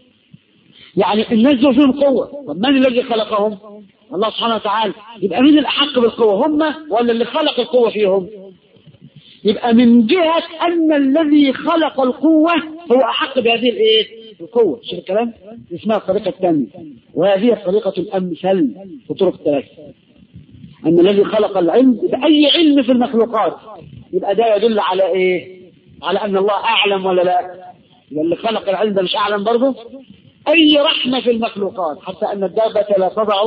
يعني الناس دول فيهم قوة طب من الذي خلقهم الله سبحانه وتعالى يبقى مين الأحق بالقوة هم ولا اللي خلق القوة فيهم يبقى من جهة أن الذي خلق القوة هو أحق بهذه الإيه القوة شوف الكلام اسمها الطريقة الثانية وهذه الطريقة الأمثل في الطرق الثلاثة أن الذي خلق العلم بأي علم في المخلوقات يبقى ده يدل على إيه على أن الله أعلم ولا لا اللي خلق العلم ده مش أعلم برضه أي رحمة في المخلوقات حتى أن الدابة لا تضع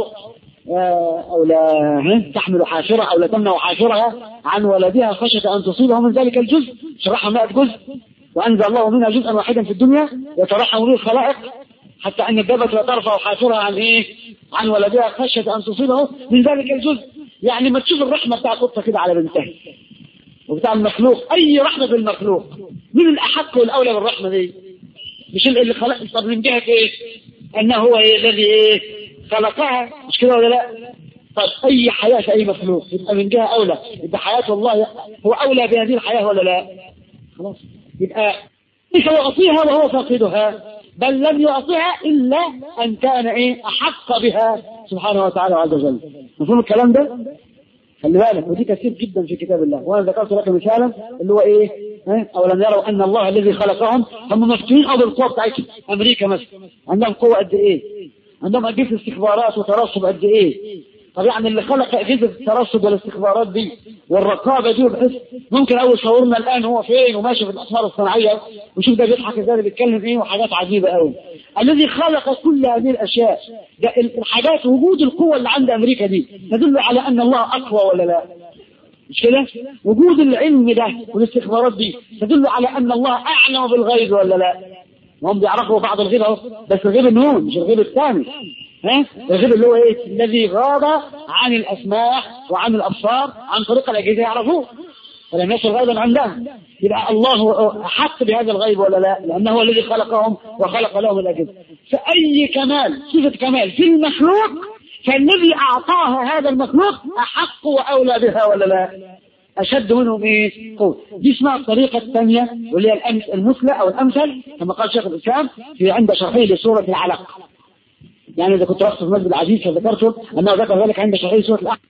أو لا تحمل حافرة أو لا تمنع حافرها عن ولدها خشية أن تصيبه من ذلك الجزء شرحها 100 جزء وأنزل الله منها جزءا واحدا في الدنيا يترحم به الخلائق حتى أن الدابة لا ترفع حافرها عن إيه؟ عن ولدها خشية أن تصيبه من ذلك الجزء يعني ما تشوف الرحمة بتاع القطة كده على بنتها وبتاع المخلوق أي رحمة بالمخلوق مين الأحق والأولى بالرحمة دي؟ مش اللي خلق طب من جهة إيه؟ أنه هو إيه الذي إيه؟ خلقها مش كده ولا لا؟ طب أي حياة في أي مخلوق يبقى من جهة أولى يبقى حياة الله هو أولى بهذه الحياة ولا لا؟ خلاص يبقى ليس يعطيها وهو فاقدها بل لم يعطيها إلا أن كان إيه أحق بها سبحانه وتعالى عز وجل مفهوم الكلام ده؟ خلي بالك ودي كثير جدا في كتاب الله وانا ذكرت لك مثالا اللي هو ايه اولم يروا ان الله الذي خلقهم هم مفتونين او بالقوه بتاعتهم امريكا مثلا عندهم قوه قد ايه عندهم اجهزه استخبارات وترصد قد ايه طب يعني اللي خلق اجهزه الترصد والاستخبارات دي والرقابه دي بحيث ممكن اول صورنا الان هو فين وماشي في الاقمار الصناعيه وشوف ده بيضحك ازاي بيتكلم ايه وحاجات عجيبه قوي الذي خلق كل هذه الاشياء ده الحاجات وجود القوه اللي عند امريكا دي تدل على ان الله اقوى ولا لا مش كده وجود العلم ده والاستخبارات دي تدل على ان الله اعلم بالغيب ولا لا وهم بيعرفوا بعض الغيب اهو بس الغيب النون مش الغيب الثاني ها الغيب اللي هو ايه الذي غاب عن الاسماع وعن الابصار عن طريق الاجهزه يعرفوه فلم يصل غيبا عندهم يبقى الله احق بهذا الغيب ولا لا لانه هو الذي خلقهم وخلق لهم الاجهزه فاي كمال صفه كمال في المخلوق فالذي اعطاها هذا المخلوق احق واولى بها ولا لا أشد منهم إيه؟ قوة دي اسمها الطريقة الثانية واللي هي المثلى أو الأمثل كما قال شيخ الإسلام في عند شرحه لسورة العلق يعني إذا كنت رحت في المسجد العزيز فذكرته أنه ذكر ذلك عند شرحه سورة الأعلى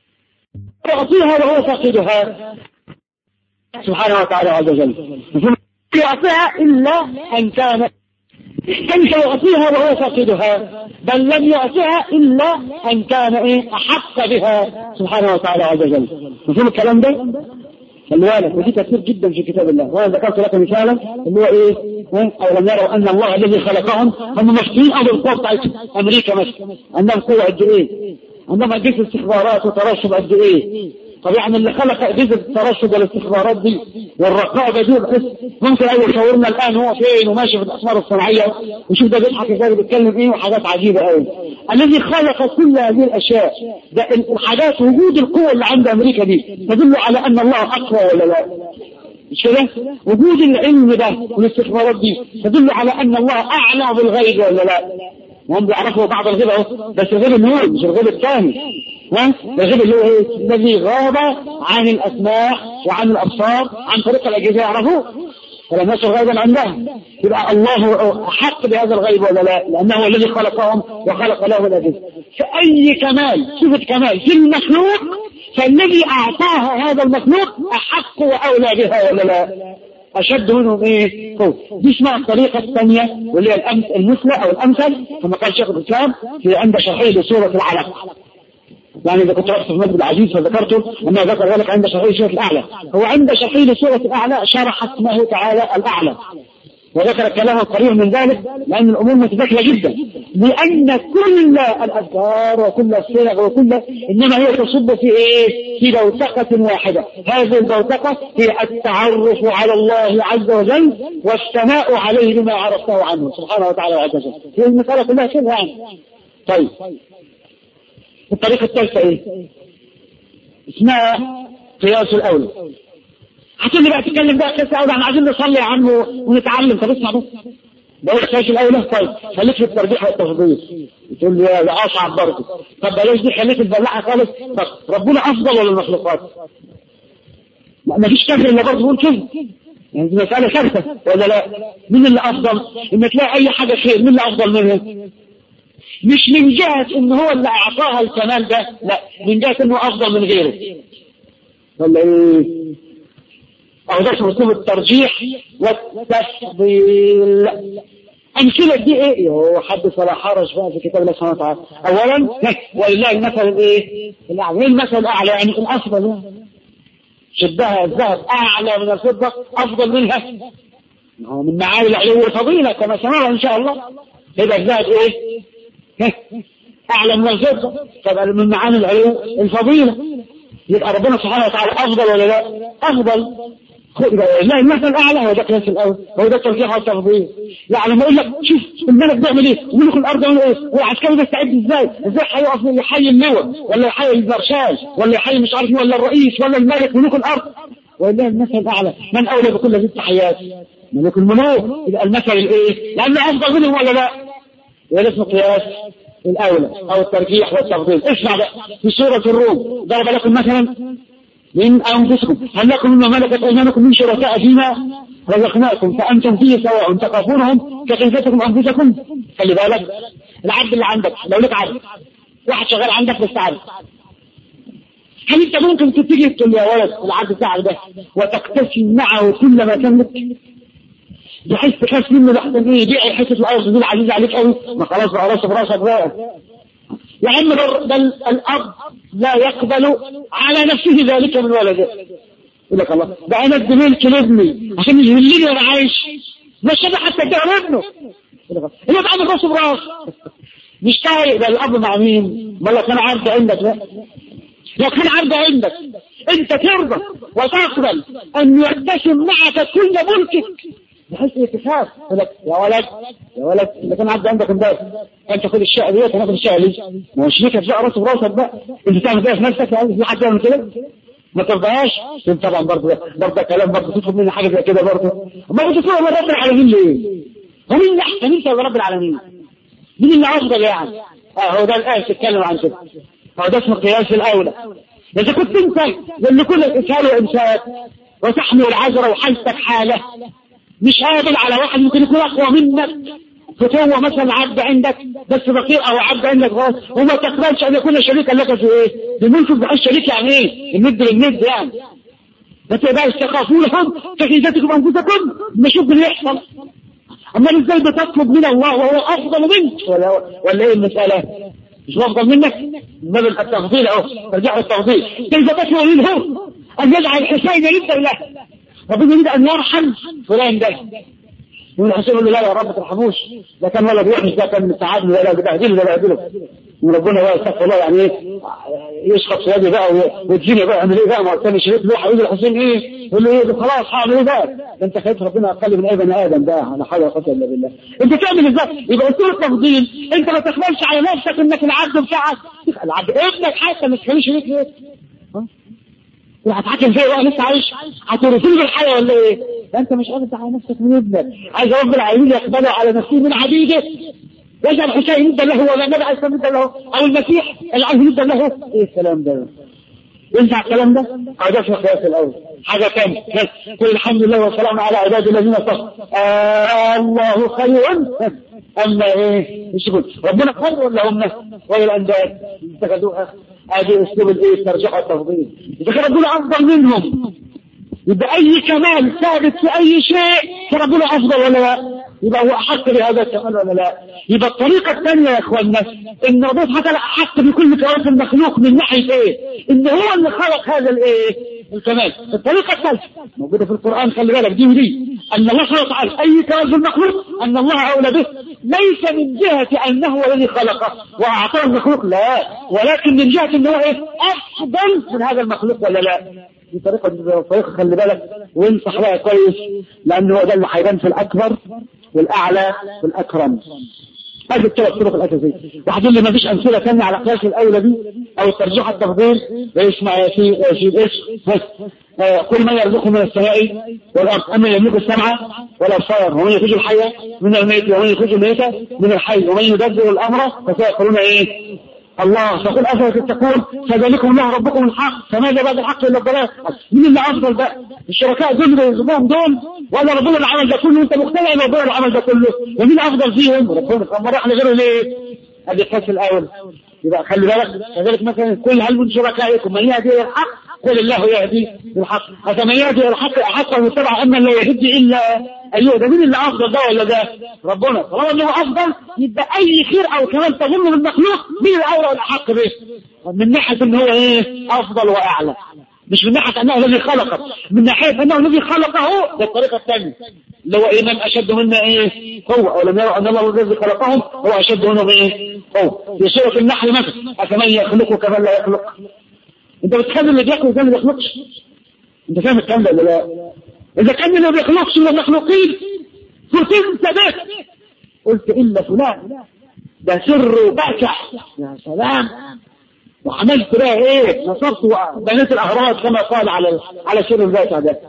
يعطيها وهو فاقدها سبحانه وتعالى عز وجل يعطيها إلا أن كان كيف يعطيها وهو فاقدها بل لم يعطيها إلا أن كان إيه أحق بها سبحانه وتعالى عز وجل مفهوم الكلام ده؟ خلي بالك ودي كثير جدا في كتاب الله وانا ذكرت لك مثالا اللي هو ايه او لم يروا ان الله الذي خلقهم هم مفتين او القوه بتاعتهم امريكا مثلا عندهم قوه قد ايه عندهم اجهزه استخبارات وترشب قد ايه طب يعني اللي خلق اجهزه الترشد والاستخبارات دي والرقابه دي بحيث ممكن اي يصورنا الان هو فين وماشي في الاقمار الصناعيه وشوف ده بيضحك ازاي بيتكلم ايه وحاجات عجيبه قوي الذي خلق كل هذه الاشياء ده الحاجات وجود القوه اللي عند امريكا دي تدل على ان الله اقوى ولا لا؟ مش كده؟ وجود العلم ده والاستخبارات دي تدل على ان الله اعلى بالغيب ولا لا؟ وهم بيعرفوا بعض الغيب اهو بس الغيب النور مش الغيب الثاني الغيب اللي هو ايه؟ الذي غاب عن الاسماع وعن الابصار عن طريق الاجهزه يعرفوه فلم يصل غيبا عندها يبقى الله احق بهذا الغيب ولا لا؟ لانه هو الذي خلقهم وخلق له الاجهزه فاي كمال صفه كمال في المخلوق فالذي اعطاها هذا المخلوق احق واولى بها ولا لا؟ أشد منهم إيه؟ خوف دي اسمها الطريقة الثانية واللي هي الأمس المثلى أو الأمثل كما قال شيخ الإسلام في عند شرحه لسورة العلق يعني إذا كنت رحت في المسجد العزيز فذكرته أنه ذكر ذلك عند شرحه سورة الأعلى هو عند شرحه لسورة الأعلى شرح اسمه تعالى الأعلى وذكر كلامه قريب من ذلك لأن الأمور متداخلة جدا لأن كل الأذكار وكل الصيغ وكل إنما هي تصب في إيه؟ في بوتقة واحدة هذه البوتقة هي التعرف على الله عز وجل والثناء عليه بما عرفته عنه سبحانه وتعالى عز وجل هي المسألة كلها كده يعني طيب الطريقة الثالثة إيه؟ اسمها قياس الأولى هتقول بقى تتكلم بقى قصه اولى احنا عايزين نصلي يا عم ونتعلم طب اسمع بس بقول قياس الاولى طيب خليك في الترجيح والتفضيل تقول لي يا اصعب برضه طب بلاش دي خليك البلاحه خالص طب ربنا افضل ولا المخلوقات؟ ما فيش كافر الا برضه يقول كده يعني دي مسألة ثابتة ولا لا؟ مين اللي أفضل؟ إن تلاقي أي حاجة خير مين اللي أفضل منها؟ مش من جهة إن هو اللي أعطاها الكمال ده، لا، من جهة إنه أفضل من غيره. ولا إيه؟ أو ده اسمه الترجيح والتفضيل أمثلة دي إيه؟ يوه حدث ولا حرج بقى في كتاب الله سبحانه وتعالى. أولا ولله المثل الإيه؟ الأعلى، إيه المثل الأعلى؟ يعني الأفضل يعني. شبهها الذهب أعلى من الفضة أفضل منها من معاني العلو والفضيلة كما سنرى إن شاء الله يبقى الذهب إيه؟ أعلى من الفضة طبعا من معاني العلو الفضيلة يبقى ربنا سبحانه وتعالى أفضل ولا لا؟ أفضل لا المثل الاعلى هو ده قياس الاول هو ده الترجيح والتفضيل يعني لما اقول لك شوف الملك بيعمل ايه وملك الارض يعمل ايه والعسكري ده استعد ازاي ازاي هيقف يحيي اللواء ولا يحيي البرشاش ولا يحيي مش عارف ولا الرئيس ولا الملك ملوك الارض ولله المثل الاعلى من اولى بكل هذه التحيات ملوك الملوك يبقى المثل الايه لانه افضل منهم ولا لا يبقى اسمه قياس الاولى او الترجيح والتفضيل اسمع بقى في سوره الروم ضرب لكم مثلا من أنفسكم هل لكم مما ملكت أيمانكم من شركاء فيما رزقناكم فأنتم فيه سواء تخافونهم كخيفتكم أنفسكم خلي بالك العبد اللي عندك لو لك عبد واحد شغال عندك بس عبد هل انت ممكن تيجي تقول يا ولد العبد بتاعك ده وتقتسم معه كل ما تملك بحيث تخاف منه لحسن ايه يبيع حته الارض دي العزيزه عليك قوي ما خلاص بقى راسك براسك بقى يا عم بل الأب لا يقبل على نفسه ذلك من ولده يقول لك الله ده أنا ادي ملك لابني عشان يذلني وأنا عايش ما شبه حتى اديها لابنه اللي بعمل راسه براس مش طايق ده الأب مع مين؟ ما لو كان عرض عندك لا لو كان عرض عندك أنت ترضى وتقبل أن يرتسم معك كل ملكك بحيث اتفاق يقول لك يا ولد يا ولد اللي كان عدى عندك امبارح انت خد الشقه ديت انا اخد الشقه دي ما هو شريكك شقه راسه براسك بقى انت تعمل كده في نفسك يعني في حد يعمل كده ما ترضاهاش انت طبعا برضه برضه كلام برضه تطلب مني حاجه زي كده برضه ما هو تطلب من رب العالمين ليه؟ هو مين اللي احسن انت ولا رب العالمين؟ مين اللي افضل يعني؟ اه هو ده الايه بتتكلم عن كده هو ده اسمه قياس الاولى اذا كنت انت اللي كل اسهال وامساك وتحمل العذر وحالتك حاله مش قابل على واحد ممكن يكون اقوى منك فتوه مثلا عبد عندك بس فقير او عبد عندك خلاص وما تقبلش ان يكون شريكا لك في ايه؟ بملك بحيث شريك يعني ايه؟ الند للند يعني ما تبقاش تخافونهم كخيفتكم انفسكم ما شوف اللي يحصل أما ازاي بتطلب من الله وهو أفضل منك ولا, ولا إيه المسألة؟ مش أفضل منك؟ باب التفضيل أهو ترجع التفضيل كيف تطلب منه أن يجعل الحسين يدا له ربنا يريد أن يرحم فلان ده يقول الحسين يقول له لا يا رب ما ترحموش ده كان ولد وحش ده كان تعبني ولا بهدله ده بهدله وربنا بقى استغفر الله يعني ايه يسقط في يدي بقى وتجيني بقى اعمل ايه بقى ما الثاني شريط له حبيبي الحسين ايه يقول له ايه خلاص هعمل ايه بقى ده انت خايف ربنا اقل من اي بني ادم بقى لا حول ولا قوه الا بالله انت تعمل ازاي يبقى قلت له تفضيل انت ما تقبلش على نفسك انك العبد بتاعك العبد ابنك حتى ما تخليش شريك ليه وهتحكم فيا بقى لسه عايش هترسل بالحياه ولا ايه؟ ده انت مش قادر على نفسك من ابنك عايز رب العالمين يقبله على نفسه من عبيده يجعل حسين يدا له ولا النبي عليه الصلاه والسلام او المسيح اللي عايز يدا له ايه الكلام ده؟ ينفع الكلام ده؟ هذا في القياس الاول حاجه ثانيه بس قل الحمد لله والسلام على عباد الذين صفوا آه الله خير اما ايه؟ مش يقول ربنا خير ولا هم ولا الانداد اتخذوها ادي اسلوب الايه؟ الترجيح والتفضيل اذا كان ربنا افضل منهم يبقى اي كمال ثابت في اي شيء فربنا افضل ولا لا؟ يبقى هو احق بهذا الكمال ولا لا؟ يبقى الطريقه الثانيه يا اخواننا ان ربنا سبحانه وتعالى احق بكل كمال في المخلوق من ناحيه ايه؟ ان هو اللي خلق هذا الايه؟ الكمال. الطريقه الثالثه موجوده في القران خلي بالك دي ودي ان الله سبحانه وتعالى اي كمال في المخلوق ان الله اولى به ليس من جهه انه هو الذي خلقه واعطاه المخلوق لا ولكن من جهه انه هو ايه؟ افضل من هذا المخلوق ولا لا؟ دي طريقة طريقة خلي بالك وانصح بقى كويس لأن هو ده اللي هيبان في الأكبر والأعلى والأكرم هذه الثلاث طرق الأساسية وهتقول لي ما فيش أمثلة ثانية على قياس الأولى دي أو الترجيح التفضيل اسمع يا سي يا سي ايش بس قل من يرزقه من السماء والأرض أما يملك السمع والأبصار ومن يخرج الحي من الميت ومن يخرج الميت من الحي ومن يدبر الأمر فسيقولون إيه الله فقل أفلا تتقون فذلكم الله ربكم الحق فماذا بعد الحق إلا الضلال مين اللي أفضل بقى الشركاء دول اللي يرزقهم دول ولا ربنا اللي عمل ده كله وأنت مقتنع إن ربنا اللي عمل ده كله ومين أفضل فيهم ربنا طب ما راح لغيره ليه؟ هذه القياس الأول يبقى خلي بالك كذلك مثلا كل هل من شركائكم من يهدي الحق قل الله يهدي الحق أفمن يهدي الحق أحق المتبع أما لا يهدي إلا أيوه ده مين اللي أفضل ده ولا ده؟ ربنا طالما إنه أفضل يبقى أي خير أو كمان تظن بالمخلوق مين الأولى والأحق به؟ من ناحية إن هو إيه؟ أفضل وأعلى مش من ناحية أنه الذي خلقه من ناحية أنه الذي خلقه ده الطريقة الثانية اللي هو إيمان أشد منا إيه قوة ولم يروا أن الله الذي خلقهم هو أشد منهم إيه قوة في سورة النحل مثلا أفمن يخلق كمن لا يخلق أنت بتخلي اللي بياكل زي ما بيخلقش أنت فاهم الكلام ده ولا لا؟ إذا كان اللي ما بيخلقش من المخلوقين قلت أنت ده قلت إلا فلان ده سر بشع يا سلام وعملت بقى ايه نصبت وبنيت الاهرامات كما قال على على سر البشع ده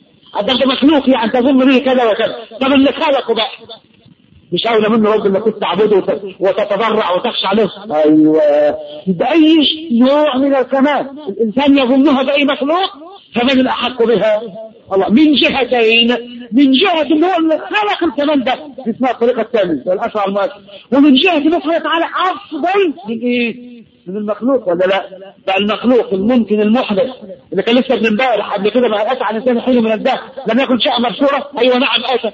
ده انت مخلوق يعني تظن به كذا وكذا طب اللي خلقه بقى مش اولى منه رب اللي كنت تعبده وتتضرع وتخشى عليه ايوه باي نوع من الكمال الانسان يظنها باي مخلوق فمن الاحق بها الله من جهتين من جهة ان هو اللي خلق الكمال ده اسمها الطريقة الثانية والاشعر المؤكد ومن جهة الله سبحانه وتعالى افضل من ايه؟ من المخلوق ولا لا؟ ده المخلوق الممكن المحدث اللي كان لسه ابن امبارح قبل كده ما اتى عن انسان حين من الدهر لم يكن شيئا مبشورا ايوه نعم اتى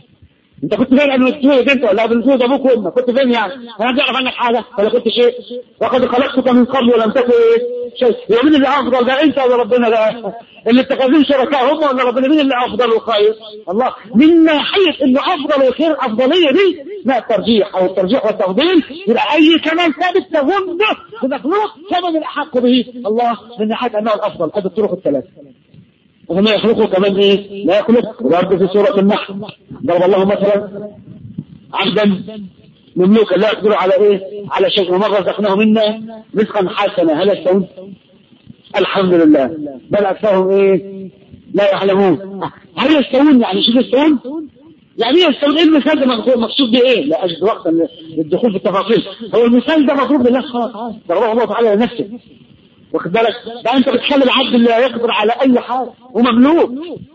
انت كنت فين قبل الوجود انت ولا قبل الوجود ابوك وامك كنت فين يعني انا تعرف عنك حاجه ولا كنت شيء وقد خلقتك من قبل ولم تكن شيء هو مين اللي افضل ده انت ولا ربنا ده اللي اتخذون شركاء هم ولا ربنا مين اللي افضل وخير الله من ناحيه انه افضل وخير الافضليه دي لا الترجيح او الترجيح والتفضيل يبقى اي كمال ثابت تظنه في مخلوق كمن الاحق به الله من ناحيه انه الافضل هذه الطرق الثلاثه وهم يخلقوا كمان ايه لا يخلق وبرضه في سورة النحل ضرب الله مثلا عبدا مملوكا لا يقدر على ايه على شيء ومن رزقناه منا رزقا حسنا هل يستوون الحمد لله بل اكثرهم ايه لا يعلمون هل يستوون يعني شو يستوون يعني ايه يستوون ايه المثال ده مقصود بايه ايه لا اجد وقتا للدخول في التفاصيل هو المثال ده مضروب لله سبحانه وتعالى ضربه الله تعالى لنفسه واخد بالك ده انت بتخلي العبد اللي لا يقدر على اي حاجه ومملوك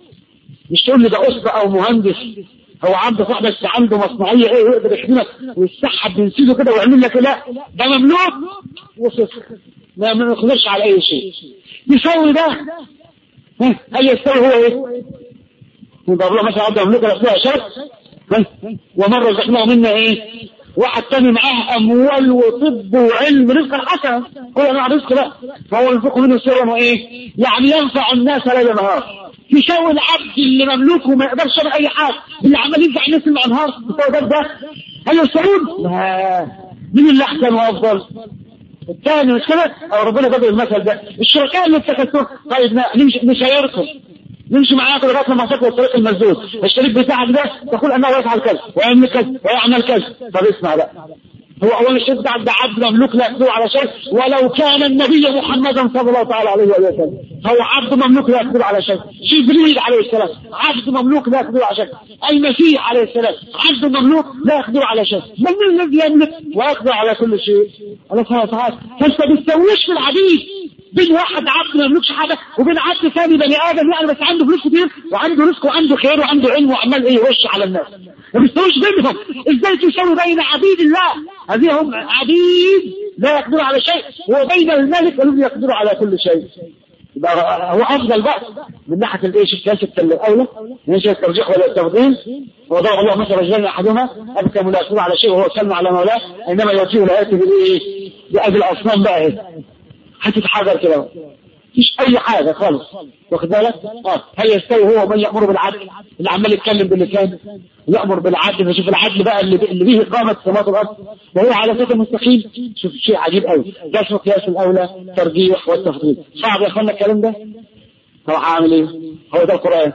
مش تقول لي ده اسره او مهندس هو عبد صاحب بس عنده مصنعيه ايه يقدر يخدمك ويسحب من سيده كده ويعمل لك لا ده مملوك وصفر ما يقدرش على اي شيء يسوي ده هل يستوي هو ايه؟ يضرب له مثلا عبد مملوك لا شرط ومن رزقناه منا ايه واحد تاني معاه اموال وطب وعلم رزق الحسن كل انواع رزق بقى فهو ينفق منه سرا وايه يعني ينفع الناس ليل نهار يشاور العبد اللي مملوك وما يقدرش يعمل اي حاجه اللي عمال ينفع الناس اللي انهار السوداء ده هل يستوون؟ لا مين اللي احسن وافضل؟ الثاني مش كده؟ او ربنا بدل المثل ده الشركاء اللي اتخذتوه طيب نمشي مش هيركب نمشي معاك لغايه لما تاكل الطريق المسدود الشريك بتاعك ده تقول انه يفعل كذا ويعمل كذا ويعمل كذا طب اسمع بقى هو اول الشريك بتاعك ده عبد مملوك لا يقدر على شيء ولو كان النبي محمدا صلى الله تعالى عليه وسلم هو عبد مملوك لا يقدر على شيء جبريل عليه السلام عبد مملوك لا يقدر على شيء المسيح عليه السلام عبد مملوك لا يقدر على شيء من من الذي يملك ويقدر على كل شيء الله سبحانه وتعالى فانت ما بتسويش في العبيد بين واحد عبد ما يملكش حاجه وبين عبد ثاني بني ادم يعني بس عنده فلوس كتير وعنده رزق وعنده خير وعنده علم وعمال ايه يرش على الناس ما بيستويش بينهم ازاي تساوي بين عبيد الله هذه هم عبيد لا يقدروا على شيء وبين الملك الذي يقدر على كل شيء يبقى هو افضل بقى من ناحيه الايش السياسه الاولى ليس الترجيح ولا التفضيل وضرب الله مثلا رجلين احدهما ابكى لا يقدر على شيء وهو سلم على مولاه انما يؤتيه الايات بالايه؟ باجل الاصنام بقى اهي هتتحذر كده مفيش اي حاجة خالص واخد بالك اه هل يستوي هو من يأمر بالعدل اللي عمال يتكلم باللسان يأمر بالعدل فشوف العدل بقى اللي, اللي به إقامة السماوات والأرض وهو على فكرة مستقيم شوف شيء عجيب قوي ده اسمه قياس الأولى ترجيح والتفضيل صعب يا اخوانا الكلام ده هو هعمل ايه هو ده القرآن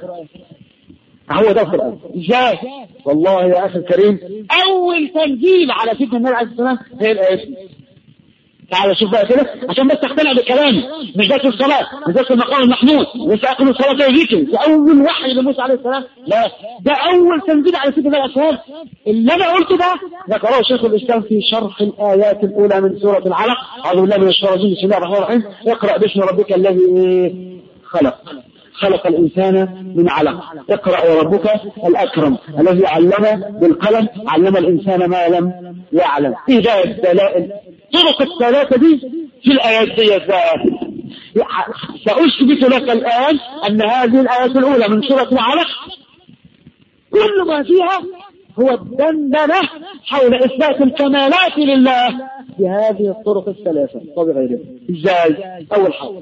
هو ده القرآن ازاي والله يا أخي الكريم أول تنزيل على سيدنا النبي عليه السلام هي الآية تعال شوف بقى كده عشان بس تقتنع بكلامي مش بس الصلاة مش بس المقام المحمود مش أقل الصلاة ذكر ده أول وحي لموسى عليه السلام لا ده أول تنزيل على سيدنا الأسهاب اللي أنا قلته ده ذكره شيخ الإسلام في شرح الآيات الأولى من سورة العلق أعوذ بالله من الشيطان الرجيم بسم الله الرحمن الرحيم اقرأ باسم ربك الذي خلق خلق الإنسان من علق اقرأ وربك الأكرم الذي علم بالقلم علم الإنسان ما لم يعلم إيه ده الدلائل طرق الثلاثة دي في الآيات دي سأثبت لك الآن أن هذه الآيات الأولى من سورة العلق كل ما فيها هو الدندنة حول إثبات الكمالات لله بهذه الطرق الثلاثة وبغيرها إزاي؟ أول حاجة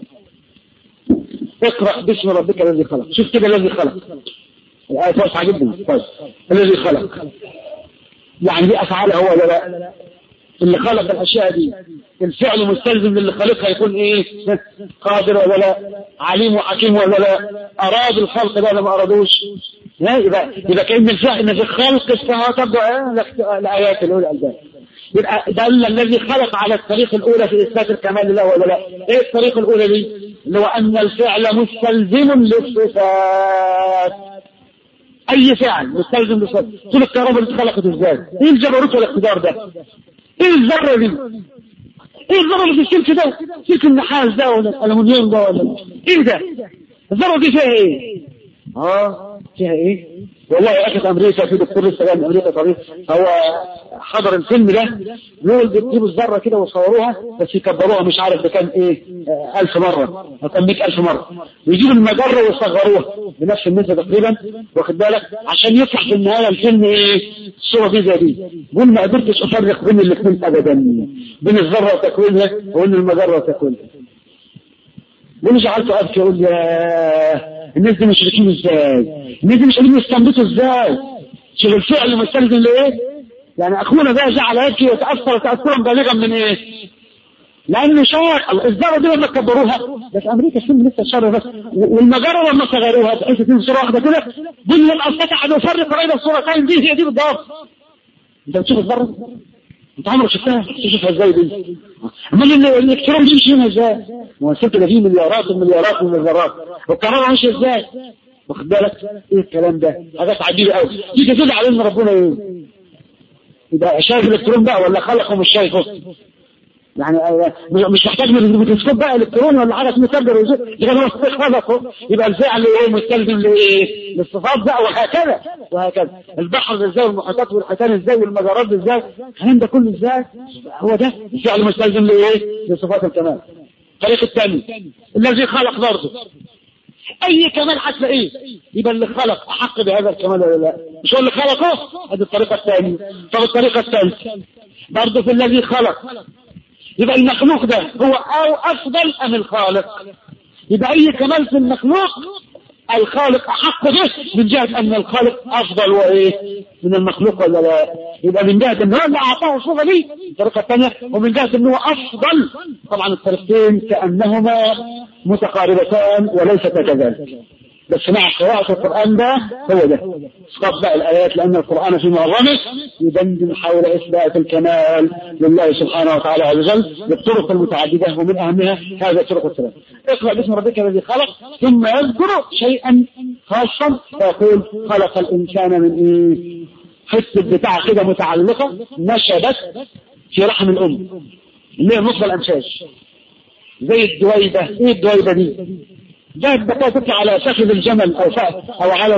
اقرأ باسم ربك الذي خلق شوف كده الذي خلق الآية واسعة جدا طيب الذي خلق يعني دي أفعال هو ولا لا اللي خلق الأشياء دي الفعل مستلزم للي خلقها يكون إيه قادر ولا لا عليم وحكيم ولا لا أراد الخلق ده ولا ما أرادوش يبقى يبقى كأن الفعل إن في خلق السماوات الآيات الأولى الباب يبقى دل الذي خلق على الطريق الأولى في إثبات الكمال لله ولا لا إيه الطريق الأولى دي اللي هو أن الفعل مستلزم للصفات أي فعل مستلزم للصفات كل الكهرباء اللي اتخلقت إزاي إيه الجبروت والاقتدار ده إيه الذرة دي إيه الذرة اللي في السلك ده سلك النحاس ده ولا الألمنيوم ده ولا إيه ده الذرة دي فيها إيه اه فيها ايه والله يا اخي في امريكا في دكتور لسه من امريكا طبيب هو حضر الفيلم ده يقول بيجيبوا الذره كده ويصوروها بس يكبروها مش عارف بكام ايه آه ألف مرة او كام 100000 مرة ويجيبوا المجرة ويصغروها بنفس النسبة تقريبا واخد بالك عشان يطلع في النهاية الفيلم ايه الصورة دي زي دي يقول ما قدرتش افرق بين الاثنين ابدا بين الذرة وتكوينها وبين المجرة وتكوينها ليه جعلت ابكي اقول يا الناس دي مشركين ازاي الناس دي مش قادرين يستنبطوا ازاي شوف الفعل مستلزم لايه يعني اخونا ده جعل يبكي وتاثر تاثرا بالغا من ايه لان شار الذره دي لما كبروها ده في امريكا السن لسه شر بس والمجره لما صغروها بحيث تكون صوره واحده كده دي اللي استطاع ان يفرق بين الصورتين دي هي دي بالضبط انت بتشوف الذره انت عمرك شفتها تشوفها ازاي دي امال الالكترون دي مش هنا ازاي ما هو ده فيه مليارات ومليارات من الذرات والكهرباء ماشيه ازاي واخد بالك ايه الكلام ده حاجات عجيبه قوي دي تدل على ان ربنا ايه يبقى شايف الالكترون بقى ولا خلقه مش شايفه يعني مش محتاج من الميكروسكوب بقى الكتروني ولا حاجه اسمه تقدر يبقى هو خلقه يبقى الفعل ايه مستلزم لايه؟ للصفات بقى وهكذا وهكذا البحر ازاي والمحيطات والحيتان ازاي والمجرات ازاي الكلام ده كله ازاي؟ هو ده الفعل مستلزم لايه؟ لصفات الكمال الطريق الثاني الذي خلق برضه اي كمال هتلاقيه يبقى اللي خلق احق بهذا الكمال ولا لا مش هو اللي خلقه هذه الطريقه الثانيه طب الطريقه الثالثه برضه في الذي خلق يبقى المخلوق ده هو او افضل ام الخالق يبقى اي كمال في المخلوق الخالق احق به من جهه ان الخالق افضل وايه من المخلوق ولا لا يبقى من جهه ان هو اللي اعطاه الصفه دي الطريقه الثانيه ومن جهه ان هو افضل طبعا الطريقتين كانهما متقاربتان وليستا كذلك بس مع قراءة القرآن ده هو ده اسقط بقى الآيات لأن القرآن في معظمه يدندن حول إثبات الكمال لله سبحانه وتعالى عز وجل بالطرق المتعددة ومن أهمها هذا الطرق الثلاث اقرأ باسم ربك الذي خلق ثم يذكر شيئا خاصا فيقول خلق الإنسان من إيه؟ حتة بتاع كده متعلقة نشبت في رحم الأم اللي هي نصف الأمشاج زي الدويبة إيه الدويبة دي؟ دابة تطلع على فخذ الجمل أو أو على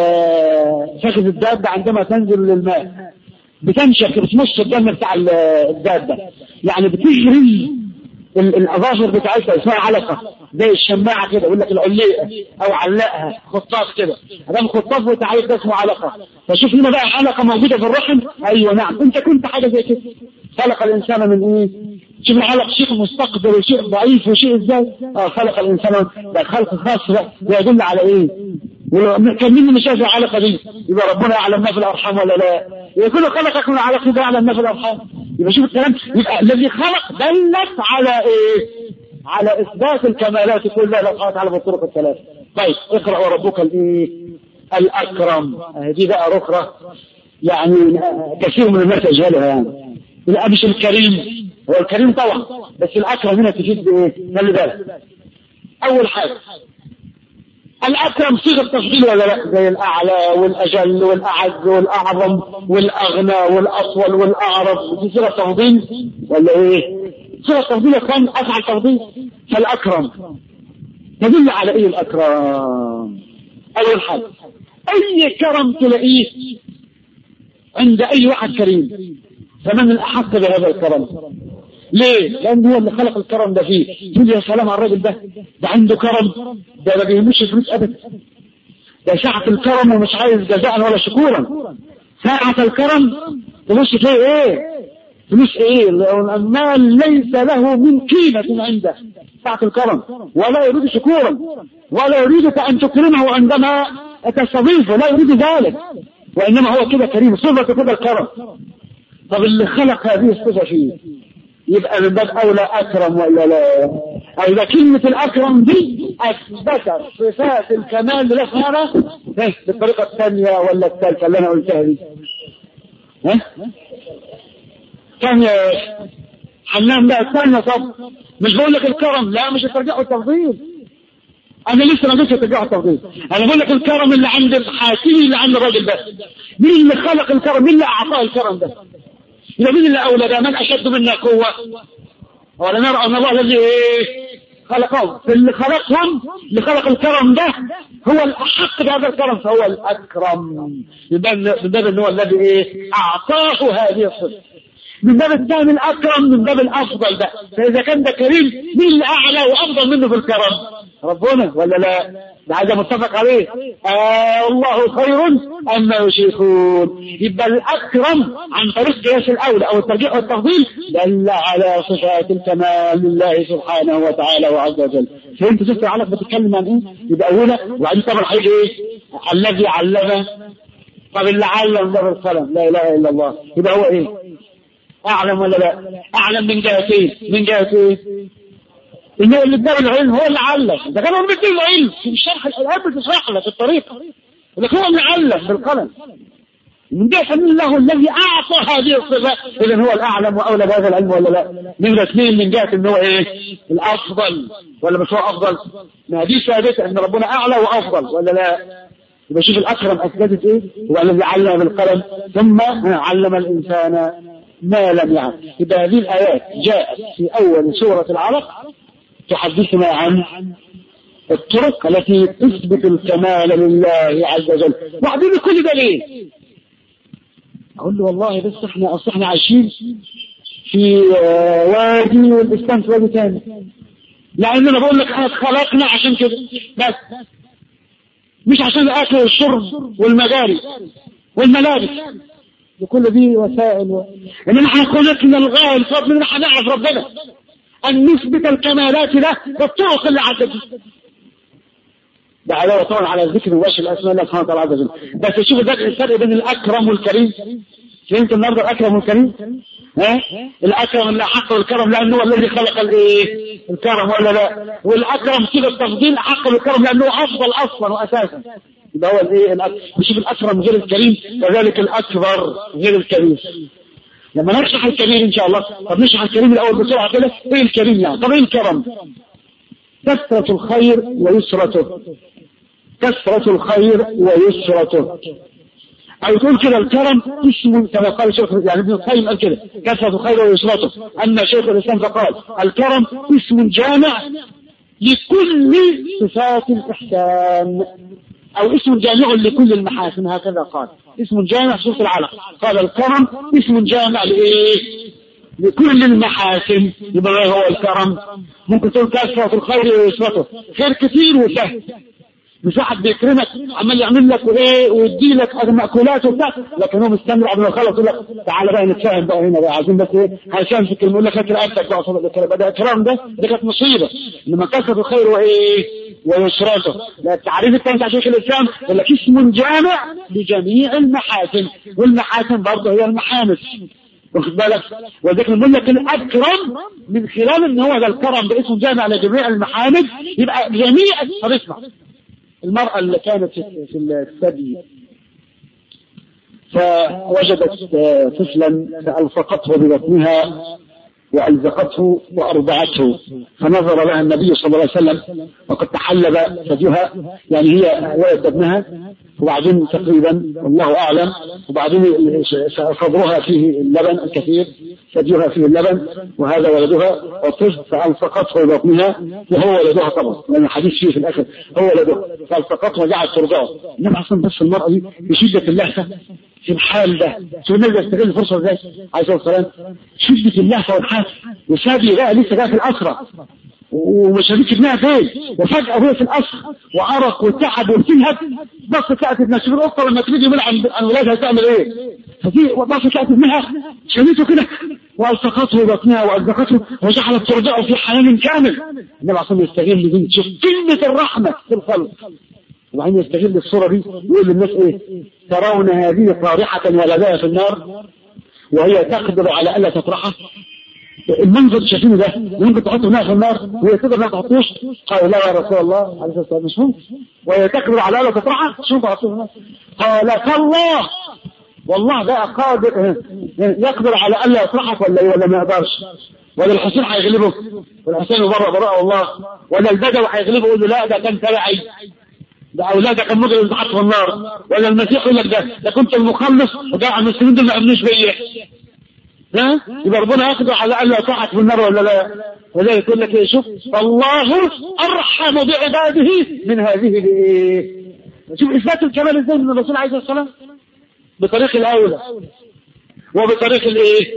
فخذ الدابة عندما تنزل للماء بتنشف بتمص الدم بتاع الدابة يعني بتجري الأظافر بتاعتها اسمها علقة زي الشماعة كده يقول لك العليقة أو علقها خطاف كده هذا خطاف وتعريف ده اسمه علقة فشوف هنا بقى علقة موجودة في الرحم أيوة نعم أنت كنت حاجة زي كده خلق الإنسان من إيه؟ شوف العلق شيء مستقبل وشيء ضعيف وشيء ازاي اه خلق الانسان ده خلق خاص ده يدل على ايه كان مين اللي شاف العلقه دي يبقى ربنا يعلم ما في الارحام ولا لا يبقى كله خلقك من العلق ده يعلم ما في الارحام يبقى شوف الكلام يبقى الذي خلق دلت على ايه على اثبات الكمالات كلها لو قالت على الطرق الثلاث طيب اقرا وربك الايه الاكرم دي بقى ركره يعني كثير من الناس يجهلها يعني لا مش الكريم هو الكريم طبعا بس الاكرم هنا تفيد بايه؟ خلي بالك اول حاجه الاكرم صيغه تفضيل ولا لا؟ زي الاعلى والاجل والاعز والاعظم والاغنى والاطول والاعرض دي صيغه تفضيل ولا ايه؟ صيغه تفضيل يا اخوان افعل تفضيل فالاكرم تدل على ايه الاكرام؟ اول حاجه اي كرم تلاقيه عند اي واحد كريم فمن الأحق بهذا الكرم ليه؟ لأن هو اللي خلق الكرم ده فيه تقول يا سلام على الراجل ده ده عنده كرم ده ما بيهمش فلوس أبدا ده ساعة الكرم ومش عايز جزاء ولا شكورا ساعة الكرم تبص تلاقي ايه؟ فلوس ايه؟ المال ليس له من قيمة عنده ساعة الكرم ولا يريد شكورا ولا يريدك أن تكرمه عندما تستضيفه لا يريد ذلك وإنما هو كده كريم صفة كده الكرم طب اللي خلق هذه الصفة فيه يبقى من باب أولى أكرم ولا لا أو إذا كلمة الأكرم دي أثبت صفات الكمال لها بالطريقة الثانية ولا الثالثة اللي أنا قلتها دي ها؟ ثانية حنان بقى الثانية طب مش بقول لك الكرم لا مش الترجيح والتفضيل انا لسه ما جيتش اتجاه التفضيل انا بقول لك الكرم اللي عند الحاكمي اللي عند الراجل ده مين اللي خلق الكرم مين اللي اعطاه الكرم ده يبقى مين اللي اولى ده من اشد منا قوه ولا نرى ان الله الذي ايه خلقهم اللي خلقهم اللي خلق الكرم ده هو الاحق بهذا الكرم فهو الاكرم من باب ان هو الذي ايه اعطاه هذه الصفه من باب الثاني الاكرم من باب الافضل ده فاذا كان ده كريم مين اللي اعلى وافضل منه في الكرم ربنا ولا لا ده هذا متفق عليه آه الله خير اما يشركون يبقى الاكرم عن طريق قياس الاولى او الترجيح والتفضيل دل على صفات الكمال لله سبحانه وتعالى وعز وجل فانت شفت علق بتتكلم عن ايه يبقى اولى وبعدين طبعا هيجي ايه الذي علم طب اللي علم ده بالقلم لا اله الا الله يبقى هو ايه اعلم ولا لا اعلم من جهتين من جهتين ان اللي ادى العلم هو اللي علم ده كان هو اللي ادى العلم في الشرح الالهام بتشرح لك الطريقه لكن هو اللي علم بالقلم من جهه ان الله الذي اعطى هذه الصفه اذا هو الاعلم واولى بهذا العلم ولا لا؟ نمره اثنين من جهه ان هو ايه؟ الافضل ولا مش هو افضل؟ ما دي ثابته ان ربنا اعلى وافضل ولا لا؟ يبقى شوف الاكرم اثبتت ايه؟ هو الذي علم بالقلم ثم علم الانسان ما لم يعلم يبقى هذه الايات جاءت في اول سوره العلق تحدثنا عن الطرق التي تثبت الكمال لله عز وجل وبعدين كل ده ليه اقول له والله بس احنا اصل احنا عايشين في وادي والاسلام في وادي ثاني لان انا بقول لك احنا اتخلقنا عشان كده بس مش عشان الاكل والشرب والمجاري والملابس وكل دي وسائل و... انما احنا خلقنا الغايه الفضل ان احنا نعرف ربنا ان نثبت الكمالات له بالطرق اللي عدت ده علاوه طبعا على ذكر مباشر الاسماء الله سبحانه وتعالى عز وجل بس شوف الفرق بين الاكرم والكريم فهمت النهارده الاكرم والكريم ها الاكرم اللي حق الكرم لانه هو الذي خلق الايه الكرم ولا لا والاكرم كده التفضيل حق الكرم لانه افضل اصلا واساسا يبقى هو الايه وشوف الاكرم غير الكريم كذلك الاكبر غير الكريم لما نشرح الكريم ان شاء الله طب نشرح الكريم الاول بسرعه كده ايه الكريم يعني طب ايه الكرم كثرة الخير ويسرته كثرة الخير ويسرته أو تقول كده الكرم اسم كما قال شيخ يعني ابن القيم قال كده كثرة الخير ويسرته أما شيخ الإسلام فقال الكرم اسم جامع لكل صفات الإحسان أو اسم جامع لكل المحاسن هكذا قال اسم جامع سورة العلق قال الكرم اسم جامع لإيه لكل المحاسن يبقى هو الكرم ممكن تقول كثرة الخير ويسرته خير كثير وسهل مش واحد بيكرمك عمال يعمل لك وايه ويدي لك مأكولات وبتاع لكن هو مستمر قبل ما يخلص يقول لك تعالى بقى نتفاهم بقى هنا بقى عايزين بس ايه هشام في كلمه يقول لك هات رقبتك بقى صدق الكلام ده اكرام ده ده كانت مصيبه انما كثرة الخير وايه ويسرته لا التعريف الثاني بتاع شيخ الاسلام يقول لك اسم جامع لجميع المحاسن والمحاسن برضه هي المحامد واخد بالك وذلك نقول لك الاكرم من خلال ان هو ده الكرم باسم جامع لجميع المحامد يبقى جميع طب اسمع المرأة اللي كانت في الثدي فوجدت طفلا فألصقته ببطنها وألزقته وأرضعته فنظر لها النبي صلى الله عليه وسلم وقد تحلب ثديها يعني هي ولدت ابنها وبعدين تقريبا والله أعلم وبعدين صدرها فيه اللبن الكثير ثديها فيه اللبن وهذا ولدها والطفل فألصقته ببطنها وهو ولدها طبعا لأن الحديث فيه في الآخر هو ولدها فألصقته وجعلت ترضعه إنما أصلا بس المرأة دي بشدة اللهفة في الحال ده شوف النبي يستغل الفرصة ازاي عليه الصلاة والسلام شدة اللهفة والحال وسابي بقى لسه جاء في الأسرة ومش هديك ابنها فين وفجأة وهي في الأسر وعرق وتعب وبتنهد بصت لقت ابنها شوف القطة لما تريد يمنع عن عن ولادها تعمل ايه فدي بصت لقت ابنها شدته كده والتقته بطنها والزقته وجعلت ترضعه في حنان كامل النبي عليه يستغل دي شوف كلمة الرحمة في الخلق وبعدين يستغل الصورة دي يقول للناس ايه ترون هذه طارحة ولدها في النار وهي تقدر على ألا تطرحها المنظر شايفينه ده ممكن تحط ابنها في النار وهي تقدر ما تحطوش قال لا يا رسول الله عليه الصلاه والسلام مش ممكن وهي تقدر على الا تطرحها شو تحطوها في النار قال كالله والله بقى قادر يقدر على الا يطرحك ولا ايه ولا ما يقدرش ولا الحسين هيغلبه والحسين بره براء والله ولا البدوي هيغلبه يقول له لا ده كان تبعي ده اولادك كان ممكن يتحط في النار ولا المسيح يقول لك ده ده كنت المخلص وده المسلمين دول ما امنوش بيا ها يبقى ربنا يقدر على الا يطاعك في النار ولا لا ولذلك يقول لك ايه شوف الله ارحم بعباده من هذه الايه شوف اثبات الكمال ازاي من الرسول عليه الصلاه والسلام بطريق الاولى وبطريق الايه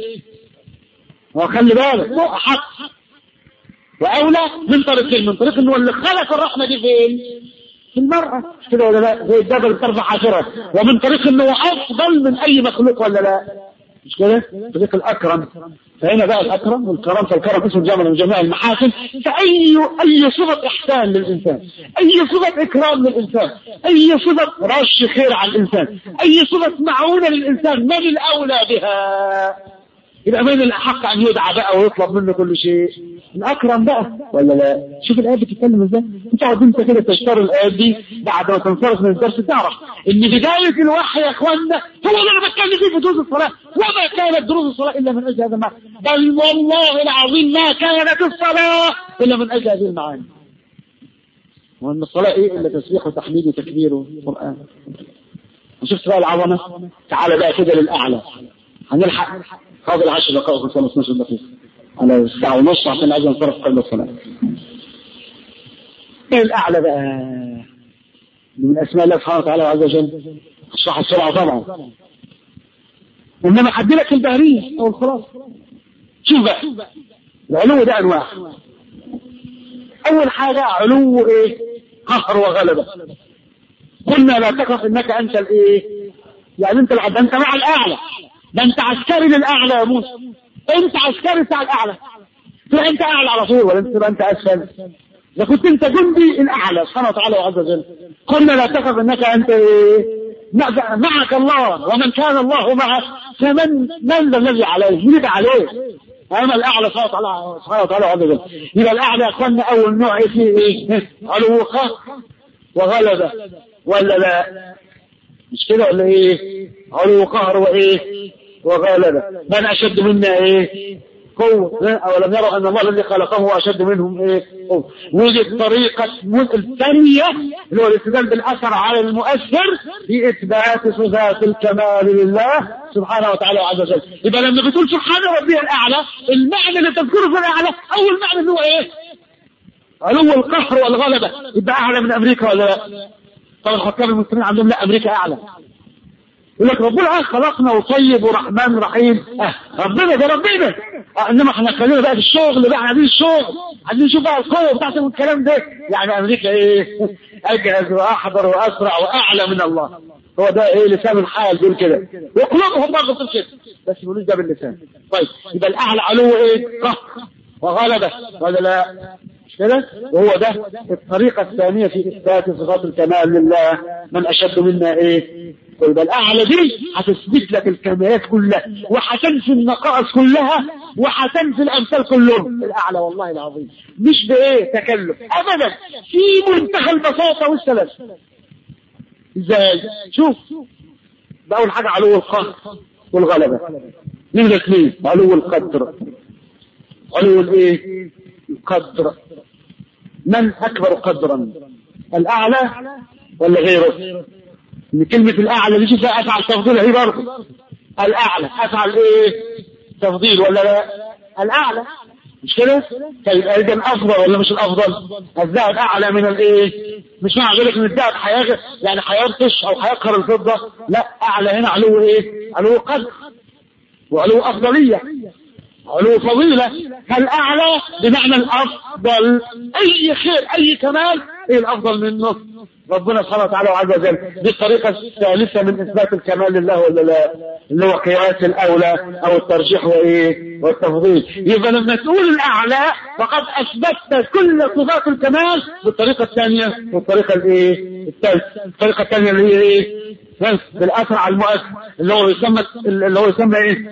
وخلي بالك حق واولى من طريقين من طريق انه اللي خلق الرحمه دي فين في المرأة مش كده ولا لا زي الجبل بترفع عشرة ومن طريق انه أفضل من أي مخلوق ولا لا مش كده طريق الأكرم فهنا بقى الأكرم والكرم فالكرم اسم جمع من جميع المحاسن فأي أي صفة إحسان للإنسان أي صفة إكرام للإنسان أي صفة رش خير على الإنسان أي صفة معونة للإنسان من الأولى بها يبقى مين الأحق أن يدعى بقى ويطلب منه كل شيء الأكرم بقى ولا لا شوف الآية بتتكلم ازاي انت قاعد انت كده تشتري الآية دي بعد ما تنصرف من الدرس تعرف ان بداية الوحي يا اخوانا هو اللي انا بتكلم فيه في دروس الصلاة وما كانت دروس الصلاة إلا من أجل هذا المعنى بل والله العظيم ما كانت الصلاة إلا من أجل هذه المعاني وأن الصلاة إيه إلا تسبيح وتحميد وتكبير وقرآن وشفت بقى العظمة تعال بقى كده للأعلى هنلحق فاضل 10 دقائق وخمسة 12 دقيقة على الساعة ونص عشان عايز انصرف قبل الصلاة. ايه الأعلى بقى؟ من أسماء الله سبحانه وتعالى عز وجل. الصح السرعة طبعا. إنما حد لك البهرية أو الخلاص. شوف بقى العلو ده أنواع. اول حاجه علو ايه قهر وغلبه قلنا لا تخف انك انت الايه يعني انت العب انت مع الاعلى ده انت عسكري للاعلى يا موسى انت عسكري بتاع الاعلى تبقى انت اعلى على طول ولا انت تبقى انت اسفل اذا كنت انت جندي الاعلى سبحانه وتعالى عز وجل قلنا لا تخف انك انت ايه معك الله ومن كان الله معه فمن من ذا الذي عليه من عليه اما الاعلى سبحانه وتعالى سبحانه وتعالى عز وجل يبقى الاعلى يا اخوانا اول نوع فيه ايه علو قهر وغلبه ولا لا مش كده ولا ايه علو قهر وايه وغلبه من اشد منا ايه قوة أولم يروا أن الله الذي خلقه أشد منهم إيه قوة وجد طريقة الثانية اللي هو الاستدلال بالأثر على المؤثر في إثبات صفات الكمال لله سبحانه وتعالى وعز وجل يبقى لما بتقول سبحان ربي الأعلى المعنى اللي تذكره في الأعلى أول معنى اللي هو إيه علو القهر والغلبة يبقى أعلى من أمريكا ولا لا طبعا الحكام المسلمين عندهم لا أمريكا أعلى يقول لك ربنا خلقنا وطيب ورحمن رحيم أه ربنا ده ربنا أه انما احنا خلينا بقى في الشغل بقى عايزين الشغل عايزين نشوف بقى القوه بتاعتهم الكلام ده يعني امريكا ايه اجهز واحضر واسرع واعلى من الله هو ده ايه لسان الحال بيقول كده وقلوبهم برضه بتقول كده بس بيقولوش ده باللسان طيب يبقى الاعلى علو ايه قهر وغلبه ولا لا مش كده وهو ده الطريقه الثانيه في اثبات صفات الكمال لله من اشد منا ايه يبقى الأعلى دي هتثبت لك الكمالات كلها وهتنفي النقائص كلها وهتنفي الأمثال كلهم الأعلى والله العظيم مش بإيه تكلف أبدا في منتهى البساطة والسلاسة إزاي شوف ده أول حاجة علو القهر والغلبة نمرة اثنين علو القدر علو الإيه القدر من أكبر قدرا الأعلى ولا غيره ان كلمة الاعلى دي شوفها افعل تفضيل ايه برضه الاعلى افعل ايه تفضيل ولا لا الاعلى مش كده طيب اذا افضل ولا مش الافضل الذهب اعلى من الايه مش معنى ذلك ان الذهب حيغ يعني هيرطش او هيقهر الفضه لا اعلى هنا علو ايه علو قدر وعلو افضليه علو فضيله فالاعلى بمعنى الافضل اي خير اي كمال ايه الافضل منه ربنا سبحانه وتعالى وعز وجل دي الطريقة الثالثة من إثبات الكمال لله ولا لا اللي هو قياس الأولى أو الترجيح وإيه والتفضيل يبقى لما تقول الأعلى فقد أثبتت كل صفات الكمال بالطريقة الثانية والطريقة الإيه الثالثة الطريقة الثانية اللي هي إيه بالأثر على المؤثر اللي هو يسمى اللي هو يسمى إيه